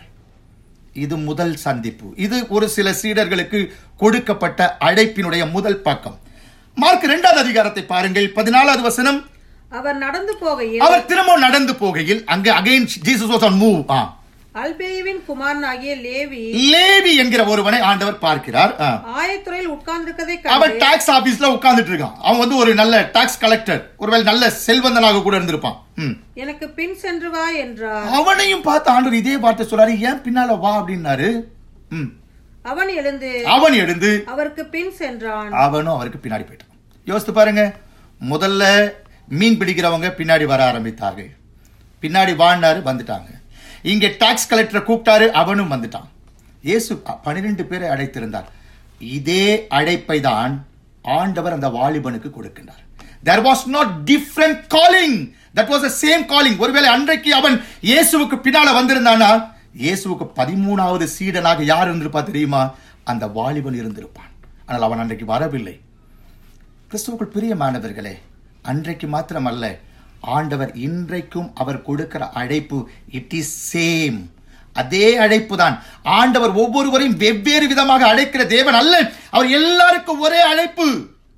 [SPEAKER 1] இது முதல் சந்திப்பு இது ஒரு சில சீடர்களுக்கு கொடுக்கப்பட்ட அழைப்பினுடைய முதல் பக்கம் மார்க் இரண்டாவது அதிகாரத்தை பாருங்கள் பதினாலாவது வசனம்
[SPEAKER 2] அவர் நடந்து போகையில்
[SPEAKER 1] அவர் திரும்ப நடந்து போகையில் அங்க again Jesus was on move a
[SPEAKER 2] அல்பேயுவின் குமாரனாகிய லேவி
[SPEAKER 1] லேவி என்கிற ஒருவனை ஆண்டவர் பார்க்கிறார் ஆ.
[SPEAKER 2] ஆயத்துறையில் உட்கார்ந்திருக்கதை
[SPEAKER 1] அவன்
[SPEAKER 2] கண்டு
[SPEAKER 1] டாக்ஸ் ஆபீஸ்ல உட்கார்ந்துட்டு இருக்கான் அவன் வந்து ஒரு நல்ல டாக்ஸ் கலெக்டர் ஒருவேளை நல்ல செல்வந்தனாக கூட இருந்திருப்பான் ம்.
[SPEAKER 2] எனக்கு பின் சென்று வா என்றார்
[SPEAKER 1] அவனையும் பார்த்து ஆண்டவர் இதே வார்த்தை சொல்றாரு ஏன் பின்னால வா அப்படின்னாரு ம்.
[SPEAKER 2] அவன் எழுந்து
[SPEAKER 1] அவன் எழுந்து
[SPEAKER 2] அவருக்கு பின் சென்றான்
[SPEAKER 1] அவனும் அவருக்கு பின்னாடி போயிட்டான் யோசித்து பாருங்க முதல்ல மீன் பிடிக்கிறவங்க பின்னாடி வர ஆரம்பித்தார்கள் பின்னாடி வாழ்னாரு வந்துட்டாங்க இங்க டாக்ஸ் கலெக்டரை கூப்பிட்டாரு அவனும் வந்துட்டான் இயேசு பன்னிரெண்டு பேரை அழைத்திருந்தார் இதே அழைப்பை தான் ஆண்டவர் அந்த வாலிபனுக்கு கொடுக்கின்றார் there was not different calling that was the same calling ஒருவேளை அன்றைக்கு அவன் இயேசுவுக்கு பின்னால வந்திருந்தானா இயேசுவுக்கு பதிமூணாவது சீடனாக யார் இருந்திருப்பா தெரியுமா அந்த வாலிபன் இருந்திருப்பான் ஆனால் அவன் அன்றைக்கு வரவில்லை கிறிஸ்துவுக்குள் பிரியமானவர்களே அன்றைக்கு மாத்திரமல்ல ஆண்டவர் இன்றைக்கும் அவர் கொடுக்கிற அழைப்பு இட் இஸ் சேம் அதே அழைப்பு தான் ஆண்டவர் ஒவ்வொருவரையும் வெவ்வேறு விதமாக அழைக்கிற தேவன் அல்ல அவர் எல்லாருக்கும் ஒரே அழைப்பு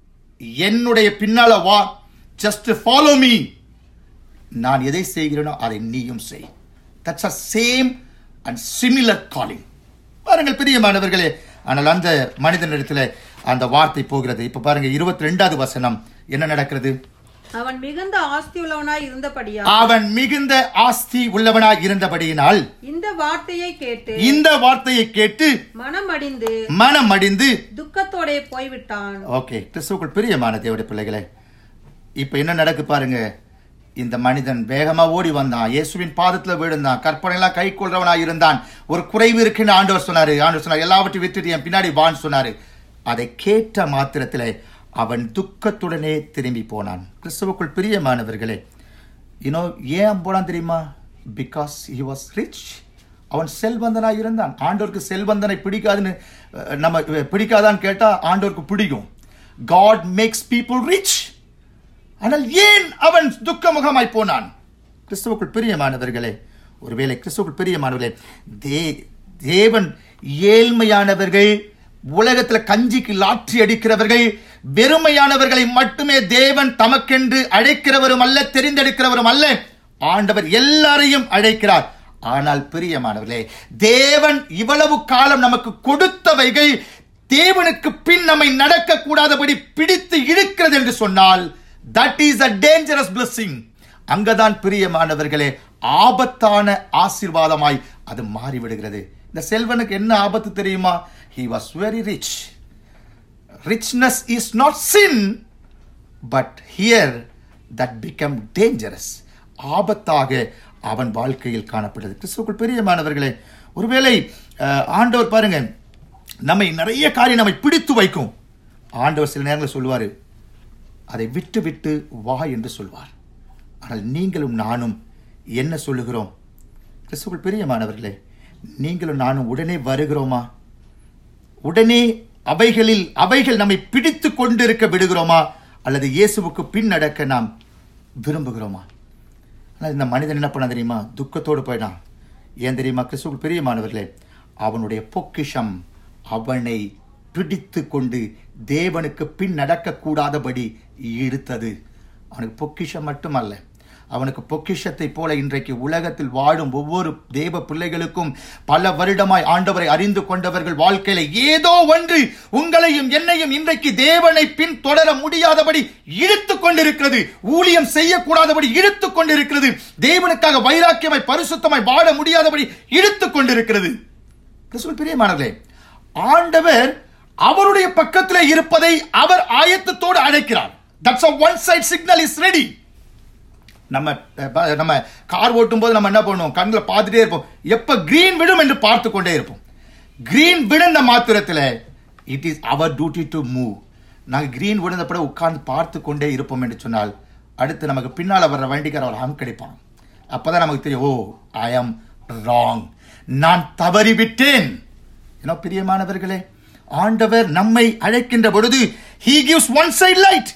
[SPEAKER 1] என்னுடைய பின்னால வா ஜஸ்ட் ஃபாலோ மீ நான் எதை செய்கிறேனோ அதை நீயும் செய் that's a same and similar calling பாருங்கள் பிரியமானவர்களே ஆனால் அந்த மனிதனிடத்தில் அந்த வார்த்தை போகிறது இப்ப பாருங்க இருபத்தி ரெண்டாவது வசனம் என்ன நடக்கிறது
[SPEAKER 2] அவன் மிகுந்த ஆஸ்தி உள்ளவனாய் இருந்தபடியா
[SPEAKER 1] அவன் மிகுந்த ஆஸ்தி உள்ளவனாய் இருந்தபடியினால்
[SPEAKER 2] இந்த வார்த்தையை கேட்டு
[SPEAKER 1] இந்த வார்த்தையை கேட்டு
[SPEAKER 2] மனம் அடிந்து
[SPEAKER 1] மனம் அடிந்து
[SPEAKER 2] துக்கத்தோட போய்விட்டான்
[SPEAKER 1] ஓகே கிறிஸ்துவுக்குள் பிரியமான தேவடைய பிள்ளைகளே இப்ப என்ன நடக்கு பாருங்க இந்த மனிதன் வேகமா ஓடி வந்தான் இயேசுவின் பாதத்துல விழுந்தான் கற்பனைலாம் கை கொள்றவனாய் இருந்தான் ஒரு குறைவு இருக்குன்னு ஆண்டவர் சொன்னாரு ஆண்டவர் சொன்னார் எல்லாவற்றையும் விட்டுட்டு என் பின்னாடி வான்னு சொன்னாரு அதை கேட்ட மாத்திரத்திலே அவன் துக்கத்துடனே திரும்பி போனான் கிறிஸ்துவுக்குள் பிரியமானவர்களே யூனோ ஏன் போனான் தெரியுமா பிகாஸ் he was ரிச் அவன் செல்வந்தனாய் இருந்தான் ஆண்டோருக்கு செல்வந்தனை பிடிக்காதுன்னு அஹ், நம்ம அஹ், பிடிக்காதான்னு கேட்டா ஆண்டோருக்கு பிடிக்கும் காட் மேக்ஸ் பீப்புள் ரிச் ஆனால் ஏன் அவன் துக்கமுகமாய் போனான் கிறிஸ்துவுக்குள் பிரியமானவர்களே ஒருவேளை கிறிஸ்துவுக்குள் பிரியமானவர்களே தே தேவன் ஏழ்மையானவர்கள் உலகத்துல கஞ்சிக்கு லாற்றி அடிக்கிறவர்கள் வெறுமையானவர்களை மட்டுமே தேவன் தமக்கென்று அழைக்கிறவரும் அல்ல தெரிந்தெடுக்கிறவரும் அல்ல ஆண்டவர் எல்லாரையும் அழைக்கிறார் ஆனால் பிரியமானவர்களே தேவன் இவ்வளவு காலம் நமக்கு கொடுத்தவைகள் தேவனுக்கு பின் நம்மை நடக்க கூடாதபடி பிடித்து இழுக்கிறது என்று சொன்னால் that is a dangerous blessing அங்கதான் பிரியமானவர்களே ஆபத்தான ஆசீர்வாதமாய் அது மாறிவிடுகிறது இந்த செல்வனுக்கு என்ன ஆபத்து தெரியுமா he was very rich richness is not sin but here that become dangerous ஆபத்தாக அவன் வாழ்க்கையில் காணப்பட்டது கிறிஸ்துவுக்குள் பிரியமானவர்களே ஒருவேளை அஹ், ஆண்டவர் பாருங்க நம்மை நிறைய காரியம் நம்மை பிடித்து வைக்கும் ஆண்டவர் சில நேரங்களில் சொல்லுவார் அதை விட்டு விட்டு வா என்று சொல்வார் ஆனால் நீங்களும் நானும் என்ன சொல்லுகிறோம் கிறிஸ்துவுக்குள் பிரியமானவர்களே நீங்களும் நானும் உடனே வருகிறோமா உடனே அவைகளில் அவைகள் நம்மை பிடித்து கொண்டிருக்க விடுகிறோமா அல்லது இயேசுவுக்கு பின் நடக்க நாம் விரும்புகிறோமா ஆனால் இந்த மனிதன் என்ன பண்ண தெரியுமா துக்கத்தோடு போயிட்டான் ஏன் தெரியுமா கிறிஸ்துவுக்கு பிரியமானவர்களே அவனுடைய பொக்கிஷம் அவனை பிடித்து கொண்டு தேவனுக்கு பின் நடக்கக்கூடாதபடி இழுத்தது அவனுக்கு பொக்கிஷம் மட்டுமல்ல அவனுக்கு பொக்கிஷத்தை போல இன்றைக்கு உலகத்தில் வாழும் ஒவ்வொரு தேவ பிள்ளைகளுக்கும் பல வருடமாய் ஆண்டவரை அறிந்து கொண்டவர்கள் வாழ்க்கையில ஏதோ ஒன்று உங்களையும் என்னையும் இன்றைக்கு தேவனை பின் தொடர முடியாதபடி இழுத்து கொண்டிருக்கிறது ஊழியம் செய்யக்கூடாதபடி இழுத்து கொண்டிருக்கிறது தேவனுக்காக வைராக்கியமாய் பரிசுத்தமாய் வாழ முடியாதபடி இழுத்து கொண்டிருக்கிறது கிறிஸ்துவில் பிரியமானவர்களே ஆண்டவர் அவருடைய பக்கத்திலே இருப்பதை அவர் ஆயத்தத்தோடு அழைக்கிறார் that's a one side signal is ready நம்ம அஹ், ப- நம்ம கார் ஓட்டும் போது நம்ம என்ன பண்ணுவோம் கண்ணில் பார்த்துட்டே இருப்போம் எப்ப கிரீன் விடும் என்று பார்த்து கொண்டே இருப்போம் கிரீன் விழுந்த மாத்திரத்தில் இட் இஸ் அவர் டியூட்டி டு மூவ் நாங்கள் கிரீன் விழுந்தப்பட உட்கார்ந்து பார்த்து கொண்டே இருப்போம் என்று சொன்னால் அடுத்து நமக்கு பின்னால் வர்ற வண்டிக்கார அவர் ஹம் கிடைப்பான் அப்பதான் நமக்கு தெரியும் ஓ ஐ ஆம் ராங் நான் தவறிவிட்டேன் ஏன்னா பிரியமானவர்களே ஆண்டவர் நம்மை அழைக்கின்ற பொழுது he gives one side light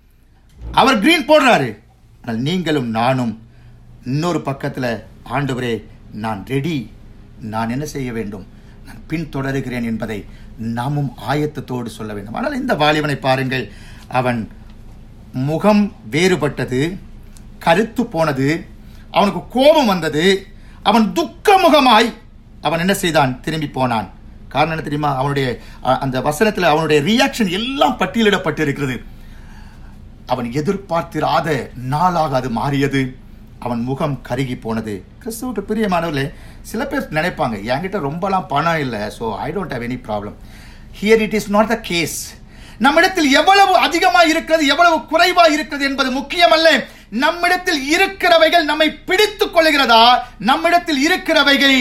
[SPEAKER 1] அவர் கிரீன் போடுறாரு ஆனால் நீங்களும் நானும் இன்னொரு பக்கத்தில் ஆண்டவரே நான் ரெடி நான் என்ன செய்ய வேண்டும் நான் பின்தொடருகிறேன் என்பதை நாமும் ஆயத்தத்தோடு சொல்ல வேண்டும் ஆனால் இந்த வாலிபனை பாருங்கள் அவன் முகம் வேறுபட்டது கருத்து போனது அவனுக்கு கோபம் வந்தது அவன் துக்க முகமாய் அவன் என்ன செய்தான் திரும்பி போனான் காரணம் என்ன தெரியுமா அவனுடைய அ- அந்த வசனத்தில் அவனுடைய ரியாக்ஷன் எல்லாம் பட்டியலிடப்பட்டிருக்கிறது அவன் எதிர்பார்த்திராத நாளாக அது மாறியது அவன் முகம் கருகி போனது கிறிஸ்துவுக்கு பிரியமானவர்களே சில பேர் நினைப்பாங்க என்கிட்ட ரொம்பலாம் பணம் இல்லை so I don't have any problem here it is not the case நம்மிடத்தில் எவ்வளவு அதிகமாக இருக்கிறது எவ்வளவு குறைவாக இருக்கிறது என்பது முக்கியமல்ல நம்மிடத்தில் இருக்கிறவைகள் நம்மை பிடித்துக் கொள்கிறதா நம்மிடத்தில் இருக்கிறவைகள்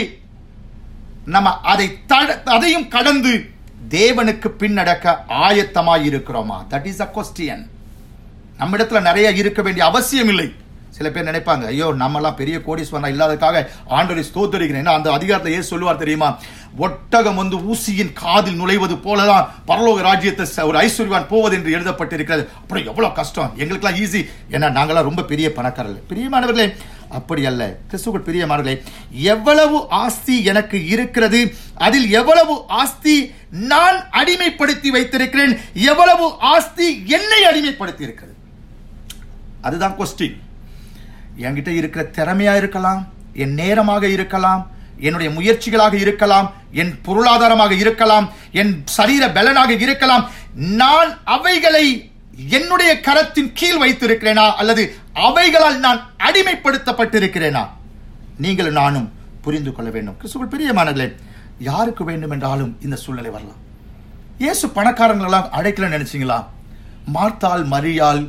[SPEAKER 1] நம்ம அதை தட- அதையும் கடந்து தேவனுக்கு பின்னடக்க ஆயத்தமாய் இருக்கிறோமா தட் இஸ் அ கொஸ்டியன் நம்மிடத்துல நிறைய இருக்க வேண்டிய அவசியம் இல்லை சில பேர் நினைப்பாங்க ஐயோ நம்மலாம் பெரிய கோடீஸ்வரனா இல்லாததுக்காக ஆண்டவரை ஸ்தோத்தரிக்கிறேன் ஏன்னா அந்த அதிகாரத்தை ஏன் சொல்லுவார் தெரியுமா ஒட்டகம் வந்து ஊசியின் காதில் நுழைவது போலதான் பரலோக ராஜ்யத்தை ச- ஒரு ஐஸ்வர்யவான் போவது என்று எழுதப்பட்டிருக்கிறது அப்புறம் எவ்வளவு கஷ்டம் எங்களுக்கெல்லாம் ஈஸி ஏன்னா நாங்களாம் ரொம்ப பெரிய பணக்காரர்கள் பிரியமானவர்களே அப்படி அல்ல கிறிஸ்துவுக்குள் பிரியமானவர்களே எவ்வளவு ஆஸ்தி எனக்கு இருக்கிறது அதில் எவ்வளவு ஆஸ்தி நான் அடிமைப்படுத்தி வைத்திருக்கிறேன் எவ்வளவு ஆஸ்தி என்னை அடிமைப்படுத்தி இருக்கிறது அதுதான் கொஸ்டின் என்கிட்ட இருக்கிற திறமையா இருக்கலாம் என் நேரமாக இருக்கலாம் என்னுடைய முயற்சிகளாக இருக்கலாம் என் பொருளாதாரமாக இருக்கலாம் என் சரீர பலனாக இருக்கலாம் நான் அவைகளை என்னுடைய கரத்தின் கீழ் வைத்திருக்கிறேனா அல்லது அவைகளால் நான் அடிமைப்படுத்தப்பட்டிருக்கிறேனா நீங்கள் நானும் புரிந்து கொள்ள வேண்டும் கிறிஸ்துவுக்குள் பிரியமானங்களே யாருக்கு வேண்டும் என்றாலும் இந்த சூழ்நிலை வரலாம் இயேசு பணக்காரங்களெல்லாம் அழைக்கலன்னு நினைச்சீங்களா மார்த்தாள் மரியாள்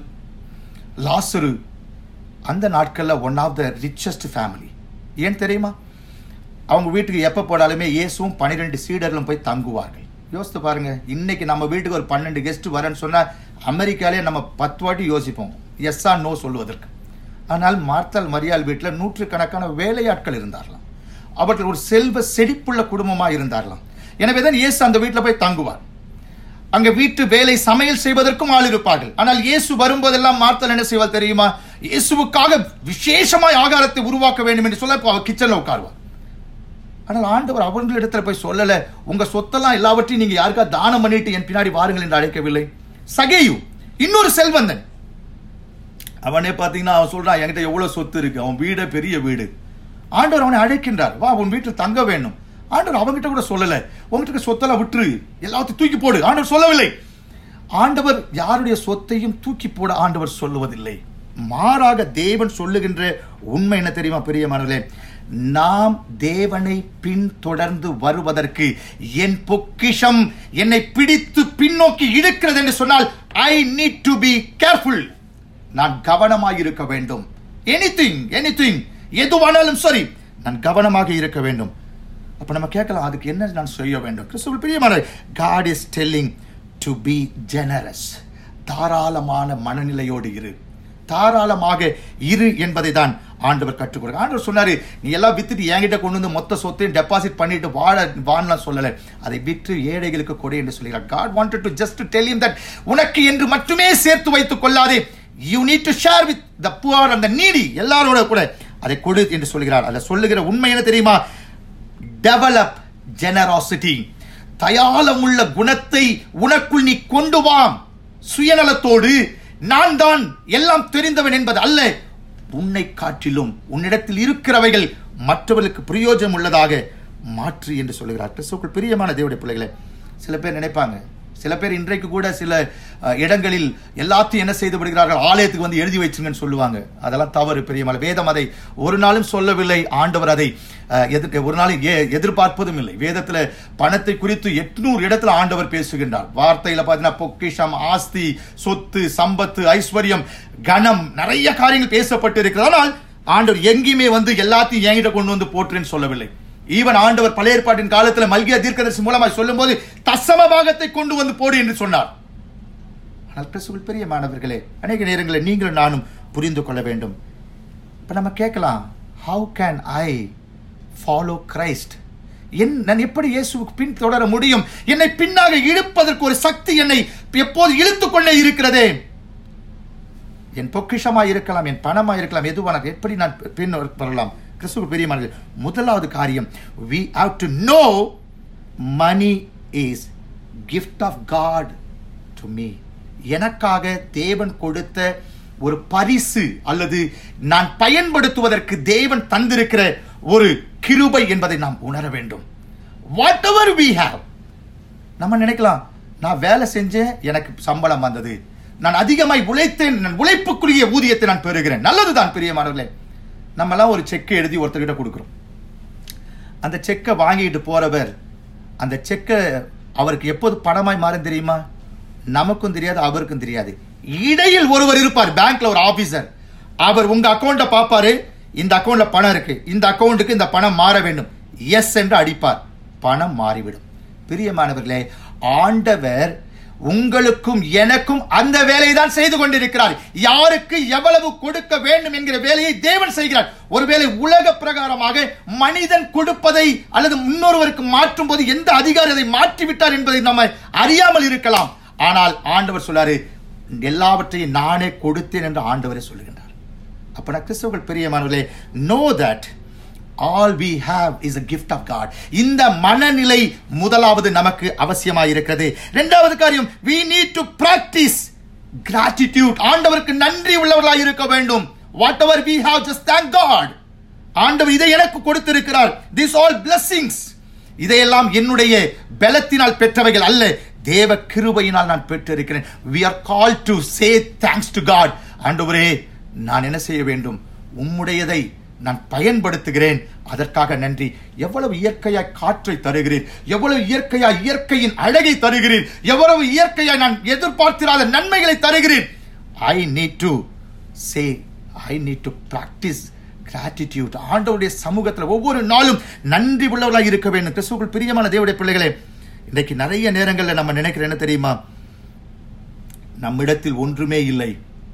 [SPEAKER 1] லாசரு அந்த நாட்களில் one of the richest family ஏன் தெரியுமா அவங்க வீட்டுக்கு எப்போ போனாலுமே இயேசுவும் பன்னிரெண்டு சீடர்களும் போய் தங்குவார்கள் யோசித்து பாருங்க இன்னைக்கு நம்ம வீட்டுக்கு ஒரு பன்னெண்டு கெஸ்ட் வரேன்னு சொன்னால் அமெரிக்காலே நம்ம பத்து வாட்டி யோசிப்போம் எஸ் ஆர் நோ சொல்லுவதற்கு ஆனால் மார்த்தாள் மரியாள் வீட்டில் நூற்றுக்கணக்கான வேலையாட்கள் இருந்தார்களாம் அவர்கள் ஒரு செல்வ செழிப்புள்ள குடும்பமாக இருந்தார்களாம் எனவே தான் இயேசு அந்த வீட்டில் போய் தங்குவார் அங்க வீட்டு வேலை சமையல் செய்வதற்கும் ஆள் இருப்பார்கள் ஆனால் இயேசு வரும்போதெல்லாம் மார்த்தல் என்ன செய்வார் தெரியுமா இயேசுவுக்காக விசேஷமாய் ஆகாரத்தை உருவாக்க வேண்டும் என்று சொல்ல அவ கிச்சன்ல உட்காருவார் ஆனால் ஆண்டவர் அவர்களிடத்துல போய் சொல்லல உங்க சொத்தெல்லாம் எல்லாவற்றையும் நீங்க யாருக்கா தானம் பண்ணிட்டு என் பின்னாடி வாருங்கள் என்று அழைக்கவில்லை சகேயு இன்னொரு செல்வந்தன் அவனே பார்த்தீங்கன்னா அவன் சொல்றான் என்கிட்ட எவ்வளவு சொத்து இருக்கு அவன் வீடே பெரிய வீடு ஆண்டவர் அவனை அழைக்கின்றார் வா உன் வீட்டில் தங்க வேணும் ஆண்டவர் அவன்கிட்ட கூட சொல்லல உங்ககிட்ட சொத்தெல்லாம் விட்டுரு எல்லாத்தையும் தூக்கி போடு ஆண்டவர் சொல்லவில்லை ஆண்டவர் யாருடைய சொத்தையும் தூக்கி போட ஆண்டவர் சொல்லுவதில்லை மாறாக தேவன் சொல்லுகின்ற உண்மை என்ன தெரியுமா பிரியமானவர்களே நாம் தேவனை பின்தொடர்ந்து வருவதற்கு என் பொக்கிஷம் என்னை பிடித்து பின்னோக்கி இழுக்கிறது என்று சொன்னால் I need to be careful நான் கவனமாக இருக்க வேண்டும் எனிதிங் எனிதிங் எதுவானாலும் சரி நான் கவனமாக இருக்க வேண்டும் அப்ப நம்ம கேட்கலாம் அதுக்கு என்ன நான் செய்ய வேண்டும் கிறிஸ்துவ பிரியமான God is telling to be generous தாராளமான மனநிலையோடு இரு தாராளமாக இரு என்பதை தான் ஆண்டவர் கற்றுக் கொடுக்க ஆண்டவர் சொன்னாரு நீ எல்லாம் வித்துட்டு என்கிட்ட கொண்டு வந்து மொத்த சொத்தையும் டெபாசிட் பண்ணிட்டு வாழ வாழலாம் சொல்லல அதை விற்று ஏழைகளுக்கு கொடு என்று சொல்கிறார் God wanted to just tell him that உனக்கு என்று மட்டுமே சேர்த்து வைத்துக் கொள்ளாதே you need to share with the poor அந்த நீடி எல்லாரோட கூட அதை கொடு என்று சொல்கிறார் அதை சொல்லுகிற உண்மை என்ன தெரியுமா டெவலப் ஜெனராசிட்டி தயாளமுள்ள குணத்தை உனக்குள் நீ கொண்டு வாம் சுயநலத்தோடு நான் தான் எல்லாம் தெரிந்தவன் என்பது அல்ல உன்னை காட்டிலும் உன்னிடத்தில் இருக்கிறவைகள் மற்றவர்களுக்கு பிரயோஜனம் உள்ளதாக மாற்று என்று சொல்லுகிறார் கிறிஸ்துவுக்குள் பிரியமான தேவடைய பிள்ளைகளே சில பேர் நினைப்பாங்க சில பேர் இன்றைக்கு கூட சில அஹ், இடங்களில் எல்லாத்தையும் என்ன செய்து விடுகிறார்கள் ஆலயத்துக்கு வந்து எழுதி வச்சுங்கன்னு சொல்லுவாங்க அதெல்லாம் தவறு பெரியமலை வேதம் அதை ஒரு நாளும் சொல்லவில்லை ஆண்டவர் அதை அஹ், எதிர் ஒரு நாளும் ஏ- எதிர்பார்ப்பதும் இல்லை வேதத்துல பணத்தை குறித்து எட்நூறு இடத்துல ஆண்டவர் பேசுகின்றார் வார்த்தையில பார்த்தீங்கன்னா பொக்கிஷம் ஆஸ்தி சொத்து சம்பத்து ஐஸ்வர்யம் கணம் நிறைய காரியங்கள் பேசப்பட்டு இருக்கிறது ஆனால் ஆண்டவர் எங்கேயுமே வந்து எல்லாத்தையும் என்கிட்ட கொண்டு வந்து போட்டுறேன்னு சொல்லவில்லை ஈவன் ஆண்டவர் பழைய ஏற்பாட்டின் காலத்தில் மல்கியா தீர்க்கதரிசி மூலமாய் சொல்லும்போது தசம பாகத்தை கொண்டு வந்து போடு என்று சொன்னார் ஆனால் கிறிஸ்துவில் பெரிய மாணவர்களே அநேக நேரங்களில் நீங்களும் நானும் புரிந்து கொள்ள வேண்டும் இப்போ நம்ம கேட்கலாம் how can I follow Christ என் நான் எப்படி இயேசுவுக்கு பின் தொடர முடியும் என்னை பின்னாக இழுப்பதற்கு ஒரு சக்தி என்னை எப்போது இழுத்துக் கொண்டே இருக்கிறதே என் பொக்கிஷமாக இருக்கலாம் என் பணமாக இருக்கலாம் எதுவான எப்படி நான் பின் வரலாம் கிறிஸ்துவ பெரியமானது முதலாவது காரியம் we have to know money is gift of God to me எனக்காக தேவன் கொடுத்த ஒரு பரிசு அல்லது நான் பயன்படுத்துவதற்கு தேவன் தந்திருக்கிற ஒரு கிருபை என்பதை நாம் உணர வேண்டும் வாட் எவர் வி ஹாவ் நம்ம நினைக்கலாம் நான் வேலை செஞ்சேன் எனக்கு சம்பளம் வந்தது நான் அதிகமாய் உழைத்தேன் நான் உழைப்புக்குரிய ஊதியத்தை நான் பெறுகிறேன் நல்லதுதான் பிரியமானவர்களே நம்மலாம் ஒரு செக்கை எழுதி ஒருத்தர்கிட்ட கொடுக்குறோம் அந்த செக்கை வாங்கிட்டு போறவர் அந்த செக்கை அவருக்கு எப்போது பணமாய் மாறும் தெரியுமா நமக்கும் தெரியாது அவருக்கும் தெரியாது இடையில் ஒருவர் இருப்பார் பேங்க்ல ஒரு ஆபீசர் அவர் உங்க அக்கௌண்ட்டை பார்ப்பாரு இந்த அக்கௌண்ட்ல பணம் இருக்கு இந்த அக்கௌண்ட்டுக்கு இந்த பணம் மாற வேண்டும் எஸ் என்று அடிப்பார் பணம் மாறிவிடும் பிரியமானவர்களே ஆண்டவர் உங்களுக்கும் எனக்கும் அந்த வேலையை தான் செய்து கொண்டிருக்கிறார் யாருக்கு எவ்வளவு கொடுக்க வேண்டும் என்கிற வேலையை தேவன் செய்கிறார் ஒருவேளை உலக பிரகாரமாக மனிதன் கொடுப்பதை அல்லது முன்னொருவருக்கு மாற்றும் போது எந்த அதிகாரி அதை மாற்றிவிட்டார் என்பதை நம்ம அறியாமல் இருக்கலாம் ஆனால் ஆண்டவர் சொல்லாரு எல்லாவற்றையும் நானே கொடுத்தேன் என்று ஆண்டவரே சொல்லுகின்றார் அப்ப நான் கிறிஸ்தவர்கள் பிரியமானவர்களே know that all we have is a gift of God இந்த மனநிலை முதலாவது நமக்கு அவசியமாக இருக்கிறது இரண்டாவது காரியம் we need to practice gratitude ஆண்டவருக்கு நன்றி உள்ளவர்களாக இருக்க வேண்டும் whatever we have just thank God ஆண்டவர் இதை எனக்கு கொடுத்திருக்கிறார் திஸ் ஆல் blessings இதையெல்லாம் என்னுடைய பலத்தினால் பெற்றவைகள் அல்ல தேவ கிருபையினால் நான் பெற்றிருக்கிறேன் we are called to say thanks to God ஆண்டவரே நான் என்ன செய்ய வேண்டும் உம்முடையதை நான் பயன்படுத்துகிறேன் அதற்காக நன்றி எவ்வளவு இயற்கையாய் காற்றை தருகிறீர் எவ்வளவு இயற்கையாய் இயற்கையின் அழகை தருகிறீர் எவ்வளவு இயற்கையாய் நான் எதிர்பார்த்திராத நன்மைகளை தருகிறீர் I need to say I need to practice gratitude ஆண்டவருடைய சமூகத்தில் ஒவ்வொரு நாளும் நன்றி உள்ளவர்களாக இருக்க வேண்டும் கிறிஸ்துவுக்குள் பிரியமான தேவடைய பிள்ளைகளே இன்றைக்கு நிறைய நேரங்களில் நம்ம நினைக்கிற என்ன தெரியுமா நம்மிடத்தில் ஒன்றுமே இல்லை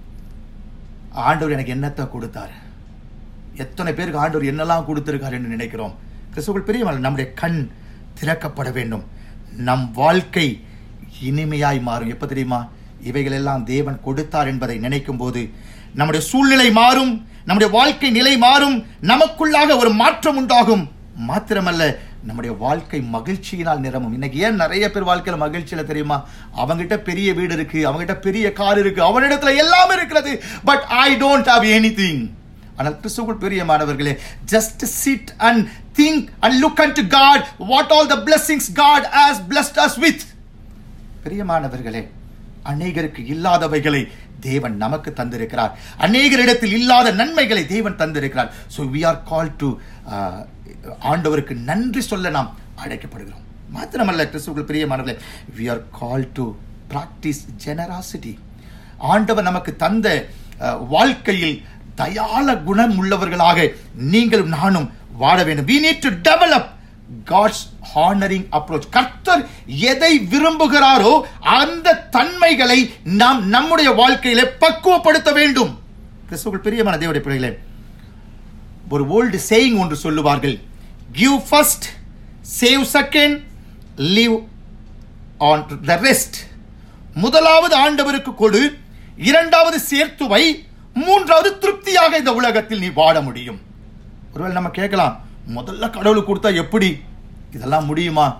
[SPEAKER 1] ஆண்டவர் எனக்கு என்னத்தை கொடுத்தாரு எத்தனை பேருக்கு ஆண்டவர் என்னெல்லாம் கொடுத்திருக்காரு என்று நினைக்கிறோம் கிறிஸ்துவுக்குள் பிரியமான நம்முடைய கண் திறக்கப்பட வேண்டும் நம் வாழ்க்கை இனிமையாய் மாறும் எப்ப தெரியுமா இவைகள் எல்லாம் தேவன் கொடுத்தார் என்பதை நினைக்கும் போது நம்முடைய சூழ்நிலை மாறும் நம்முடைய வாழ்க்கை நிலை மாறும் நமக்குள்ளாக ஒரு மாற்றம் உண்டாகும் மாத்திரமல்ல நம்முடைய வாழ்க்கை மகிழ்ச்சியினால் நிரம்பும் இன்னைக்கு ஏன் நிறைய பேர் வாழ்க்கையில மகிழ்ச்சியில தெரியுமா அவங்கிட்ட பெரிய வீடு இருக்கு அவங்கிட்ட பெரிய கார் இருக்கு அவனிடத்துல எல்லாம் இருக்கிறது but I don't have anything ஆனால் கிறிஸ்துவுக்குள் பிரியமானவர்களே just sit and think and look and to God what all the blessings God has blessed us with பிரியமானவர்களே அநேகருக்கு இல்லாதவைகளை தேவன் நமக்கு தந்திருக்கிறார் அநேகரிடத்தில் இல்லாத நன்மைகளை தேவன் தந்திருக்கிறார் so we are call to ஆண்டவருக்கு நன்றி சொல்ல நாம் அழைக்கப்படுகிறோம் மாத்திரமல்ல கிறிஸ்துவுக்குள் பிரியமானவர்களே we are call to practice generosity ஆண்டவர் நமக்கு தந்த அஹ், வாழ்க்கையில் தயால குணம் உள்ளவர்களாக நீங்களும் நானும் வாழ வேண்டும் we need to develop God's honoring approach கர்த்தர் எதை விரும்புகிறாரோ அந்த தன்மைகளை நாம் நம்முடைய வாழ்க்கையிலே பக்குவப்படுத்த வேண்டும் கிறிஸ்துவுக்குள் பிரியமான தேவடைய பிள்ளைகளே ஒரு ஓல்டு சேயிங் ஒன்று சொல்லுவார்கள் give first save second live on the rest முதலாவது ஆண்டவருக்கு கொடு இரண்டாவது சேர்த்து வை மூன்றாவது திருப்தியாக இந்த உலகத்தில் நீ வாழ முடியும் ஒருவேளை நம்ம கேட்கலாம் முதல்ல கடவுளுக்கு கொடுத்தா எப்படி இதெல்லாம் முடியுமா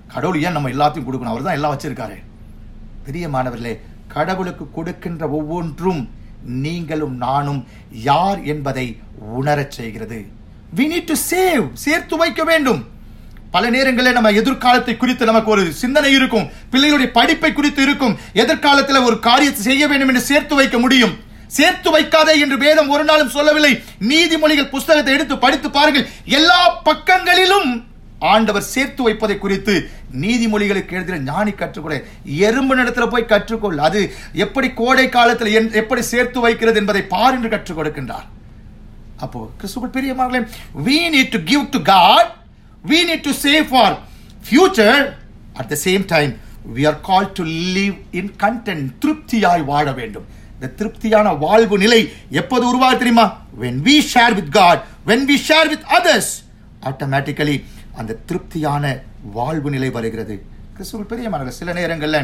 [SPEAKER 1] கடவுள் ஏன் நம்ம எல்லாத்தையும் கொடுக்கணும் அவர் தான் எல்லாம் வச்சிருக்காரு பிரியமானவர்களே கடவுளுக்கு கொடுக்கின்ற ஒவ்வொன்றும் நீங்களும் நானும் யார் என்பதை உணரச் செய்கிறது we need to save சேர்த்து வைக்க வேண்டும் பல நேரங்களில் நம்ம எதிர்காலத்தை குறித்து நமக்கு ஒரு சிந்தனை இருக்கும் பிள்ளைகளுடைய படிப்பை குறித்து இருக்கும் எதிர்காலத்தில் ஒரு காரியத்தை செய்ய வேண்டும் என்று சேர்த்து வைக்க முடியும் சேர்த்து வைக்காதே என்று வேதம் ஒரு நாளும் சொல்லவில்லை நீதிமொழிகள் புஸ்தகத்தை எடுத்து படித்து பாருங்கள் எல்லா பக்கங்களிலும் ஆண்டவர் சேர்த்து வைப்பதை குறித்து நீதிமொழிகளுக்கு எழுதுகிற ஞானி கற்றுக்கொள்ள எறும்பு நடத்துல போய் கற்றுக்கொள் அது எப்படி கோடை காலத்தில் என்- எப்படி சேர்த்து வைக்கிறது என்பதை பார் என்று கற்றுக் கொடுக்கின்றார் அப்போ கிறிஸ்துவுக்குள் பெரியமார்களே we need to give to God we need to save for future at the same time we are called to live in content திருப்தியாய் வாழ வேண்டும் இந்த திருப்தியான வாழ்வு நிலை எப்போது உருவாக தெரியுமா when we share with God when we share with others automatically அந்த திருப்தியான வாழ்வு நிலை வருகிறது கிறிஸ்துவுக்குள் பெரியமானவர்கள் சில நேரங்கள்ல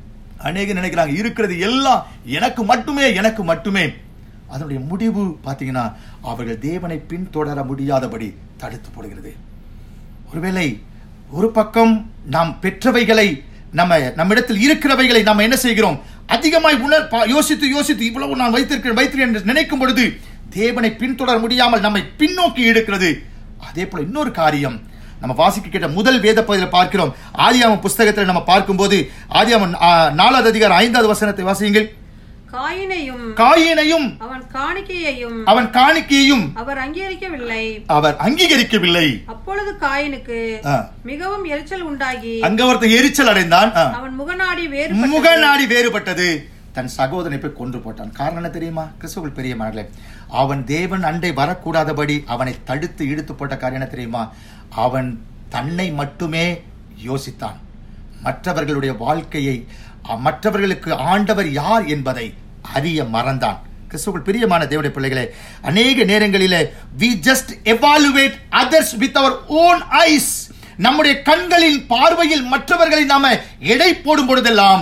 [SPEAKER 1] அநேக நினைக்கிறாங்க இருக்கிறது எல்லாம் எனக்கு மட்டுமே எனக்கு மட்டுமே அதனுடைய முடிவு பார்த்தீங்கன்னா அவர்கள் தேவனை பின்தொடர முடியாதபடி தடுத்து போடுகிறது ஒருவேளை ஒரு பக்கம் நாம் பெற்றவைகளை நம்ம நம்மிடத்தில் இருக்கிறவைகளை நாம் என்ன செய்கிறோம் அதிகமாய் உணர் பா- யோசித்து யோசித்து இவ்வளவு நான் வைத்திருக்கிறேன் வைத்திருக்கிறேன் என்று நினைக்கும் பொழுது தேவனை பின்தொடர முடியாமல் நம்மை பின்னோக்கி எடுக்கிறது அதே போல இன்னொரு காரியம் நம்ம வாசிக்க கேட்ட முதல் வேத பகுதியில் பார்க்கிறோம் ஆதியாம புஸ்தகத்தில் நம்ம பார்க்கும்போது ஆதியாம ஆ, நாலாவது அதிகாரம் ஐந்தாவது வசனத்தை வாசியுங்கள்
[SPEAKER 2] காயினையும்
[SPEAKER 1] காயினையும்
[SPEAKER 2] அவன் காணிக்கையையும்
[SPEAKER 1] அவன் காணிக்கையையும்
[SPEAKER 2] அவர் அங்கீகரிக்கவில்லை
[SPEAKER 1] அவர் அங்கீகரிக்கவில்லை
[SPEAKER 2] அப்பொழுது காயினுக்கு
[SPEAKER 1] ஆ.
[SPEAKER 2] மிகவும் எரிச்சல் உண்டாகி
[SPEAKER 1] அங்க ஒருத்தன் எரிச்சல் அடைந்தான் ஆ.
[SPEAKER 2] அவன் முகநாடி வேறு
[SPEAKER 1] முகநாடி வேறுபட்டது தன் சகோதரனை போய் கொன்று போட்டான் காரணம் என்ன தெரியுமா கிறிஸ்துவுக்குள் பெரிய மகளே அவன் தேவன் அண்டை வரக்கூடாதபடி அவனை தடுத்து இழுத்து போட்ட காரியம் என்ன தெரியுமா அவன் தன்னை மட்டுமே யோசித்தான் மற்றவர்களுடைய வாழ்க்கையை அ- மற்றவர்களுக்கு ஆண்டவர் யார் என்பதை அறிய மறந்தான் கிறிஸ்துவுக்குள் பிரியமான தேவனுடைய பிள்ளைகளே அநேக நேரங்களிலே we just evaluate others with our own eyes நம்முடைய கண்களின் பார்வையில் மற்றவர்களை நாம எடை போடும் பொழுதெல்லாம்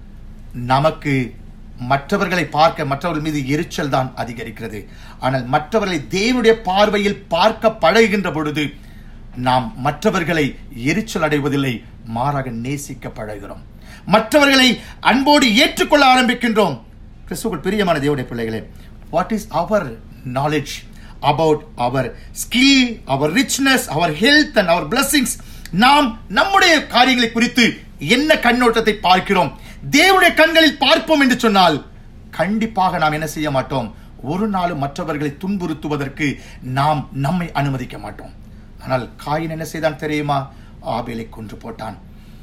[SPEAKER 1] நமக்கு மற்றவர்களை பார்க்க மற்றவர்கள் மீது எரிச்சல் தான் அதிகரிக்கிறது ஆனால் மற்றவர்களை தேவனுடைய பார்வையில் பார்க்க பழகுகின்ற பொழுது நாம் மற்றவர்களை எரிச்சல் அடைவதில்லை மாறாக நேசிக்க பழகுகிறோம் மற்றவர்களை அன்போடு ஏற்றுக்கொள்ள ஆரம்பிக்கின்றோம் கிறிஸ்துவுக்குள் பிரியமான தேவனுடைய பிள்ளைகளே வாட் இஸ் அவர் நாலேஜ் அபவுட் அவர் ஸ்கில் அவர் ரிச்னஸ் அவர் ஹெல்த் அண்ட் அவர் blessings நாம் நம்முடைய காரியங்களை குறித்து என்ன கண்ணோட்டத்தை பார்க்கிறோம் தேவனுடைய கண்களில் பார்ப்போம் என்று சொன்னால் கண்டிப்பாக நாம் என்ன செய்ய மாட்டோம் ஒரு நாளும் மற்றவர்களை துன்புறுத்துவதற்கு நாம் நம்மை அனுமதிக்க மாட்டோம் ஆனால் காயின் என்ன செய்தான் தெரியுமா ஆபேலை கொன்று போட்டான்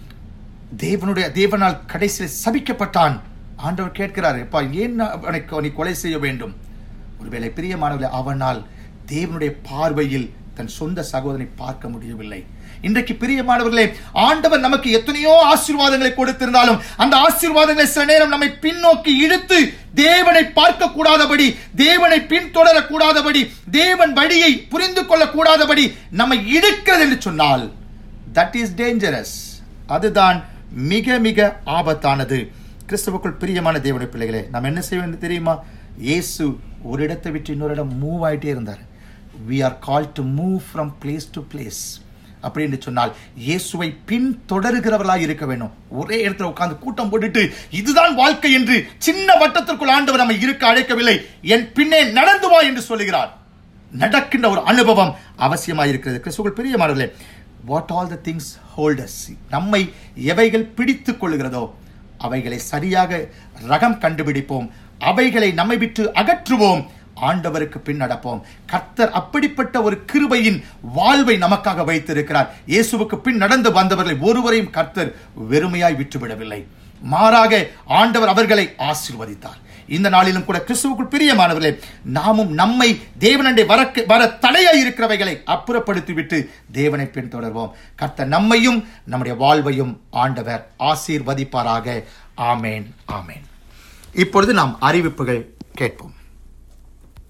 [SPEAKER 1] தேவனுடைய தேவனால் கடைசியில் சபிக்கப்பட்டான் ஆண்டவர் கேட்கிறார் எப்பா ஏன் அவனை நீ கொலை செய்ய வேண்டும் ஒருவேளை பிரியமானவர்களே அவனால் தேவனுடைய பார்வையில் தன் சொந்த சகோதரனை பார்க்க முடியவில்லை இன்றைக்கு பிரியமானவர்களே ஆண்டவர் நமக்கு எத்தனையோ ஆசீர்வாதங்களை கொடுத்திருந்தாலும் அந்த ஆசீர்வாதங்களை சில நேரம் நம்மை பின்னோக்கி இழுத்து தேவனை பார்க்க கூடாதபடி தேவனை பின்தொடர கூடாதபடி தேவன் வழியை புரிந்து கொள்ள கூடாதபடி நம்மை இழுக்கிறது என்று சொன்னால் தட் இஸ் டேஞ்சரஸ் அதுதான் மிக மிக ஆபத்தானது கிறிஸ்துவுக்குள் பிரியமான தேவனுடைய பிள்ளைகளே நாம் என்ன செய்ய வேண்டும் தெரியுமா இயேசு ஒரு இடத்தை விட்டு இன்னொரு இடம் மூவ் ஆயிட்டே இருந்தார் we are called to move from place to place அப்படி என்று சொன்னால் இயேசுவை பின் தொடருகிறவர்களாக இருக்க வேண்டும் ஒரே இடத்துல உட்கார்ந்து கூட்டம் போட்டுட்டு இதுதான் வாழ்க்கை என்று சின்ன வட்டத்திற்குள் ஆண்டவர் நம்மை இருக்க அழைக்கவில்லை என் பின்னே நடந்து வா என்று சொல்லுகிறார் நடக்கின்ற ஒரு அனுபவம் அவசியமாக இருக்கிறது கிறிஸ்துவுக்குள் பிரியமானவர்களே what all the things holders நம்மை எவைகள் பிடித்துக் கொள்கிறதோ அவைகளை சரியாக ரகம் கண்டுபிடிப்போம் அவைகளை நம்மை விட்டு அகற்றுவோம் ஆண்டவருக்கு பின் நடப்போம் கர்த்தர் அப்படிப்பட்ட ஒரு கிருபையின் வாழ்வை நமக்காக வைத்திருக்கிறார் இயேசுவுக்கு பின் நடந்து வந்தவர்களை ஒருவரையும் கர்த்தர் வெறுமையாய் விட்டுவிடவில்லை மாறாக ஆண்டவர் அவர்களை ஆசீர்வதித்தார் இந்த நாளிலும் கூட கிறிஸ்துவுக்குள் பிரியமானவர்களே நாமும் நம்மை தேவனண்டை வர வர தடையாய் இருக்கிறவைகளை அப்புறப்படுத்திவிட்டு தேவனை பின்தொடர்வோம் கர்த்தர் நம்மையும் நம்முடைய வாழ்வையும் ஆண்டவர் ஆசீர்வதிப்பாராக ஆமேன் ஆமேன் இப்பொழுது நாம் அறிவிப்புகள் கேட்போம்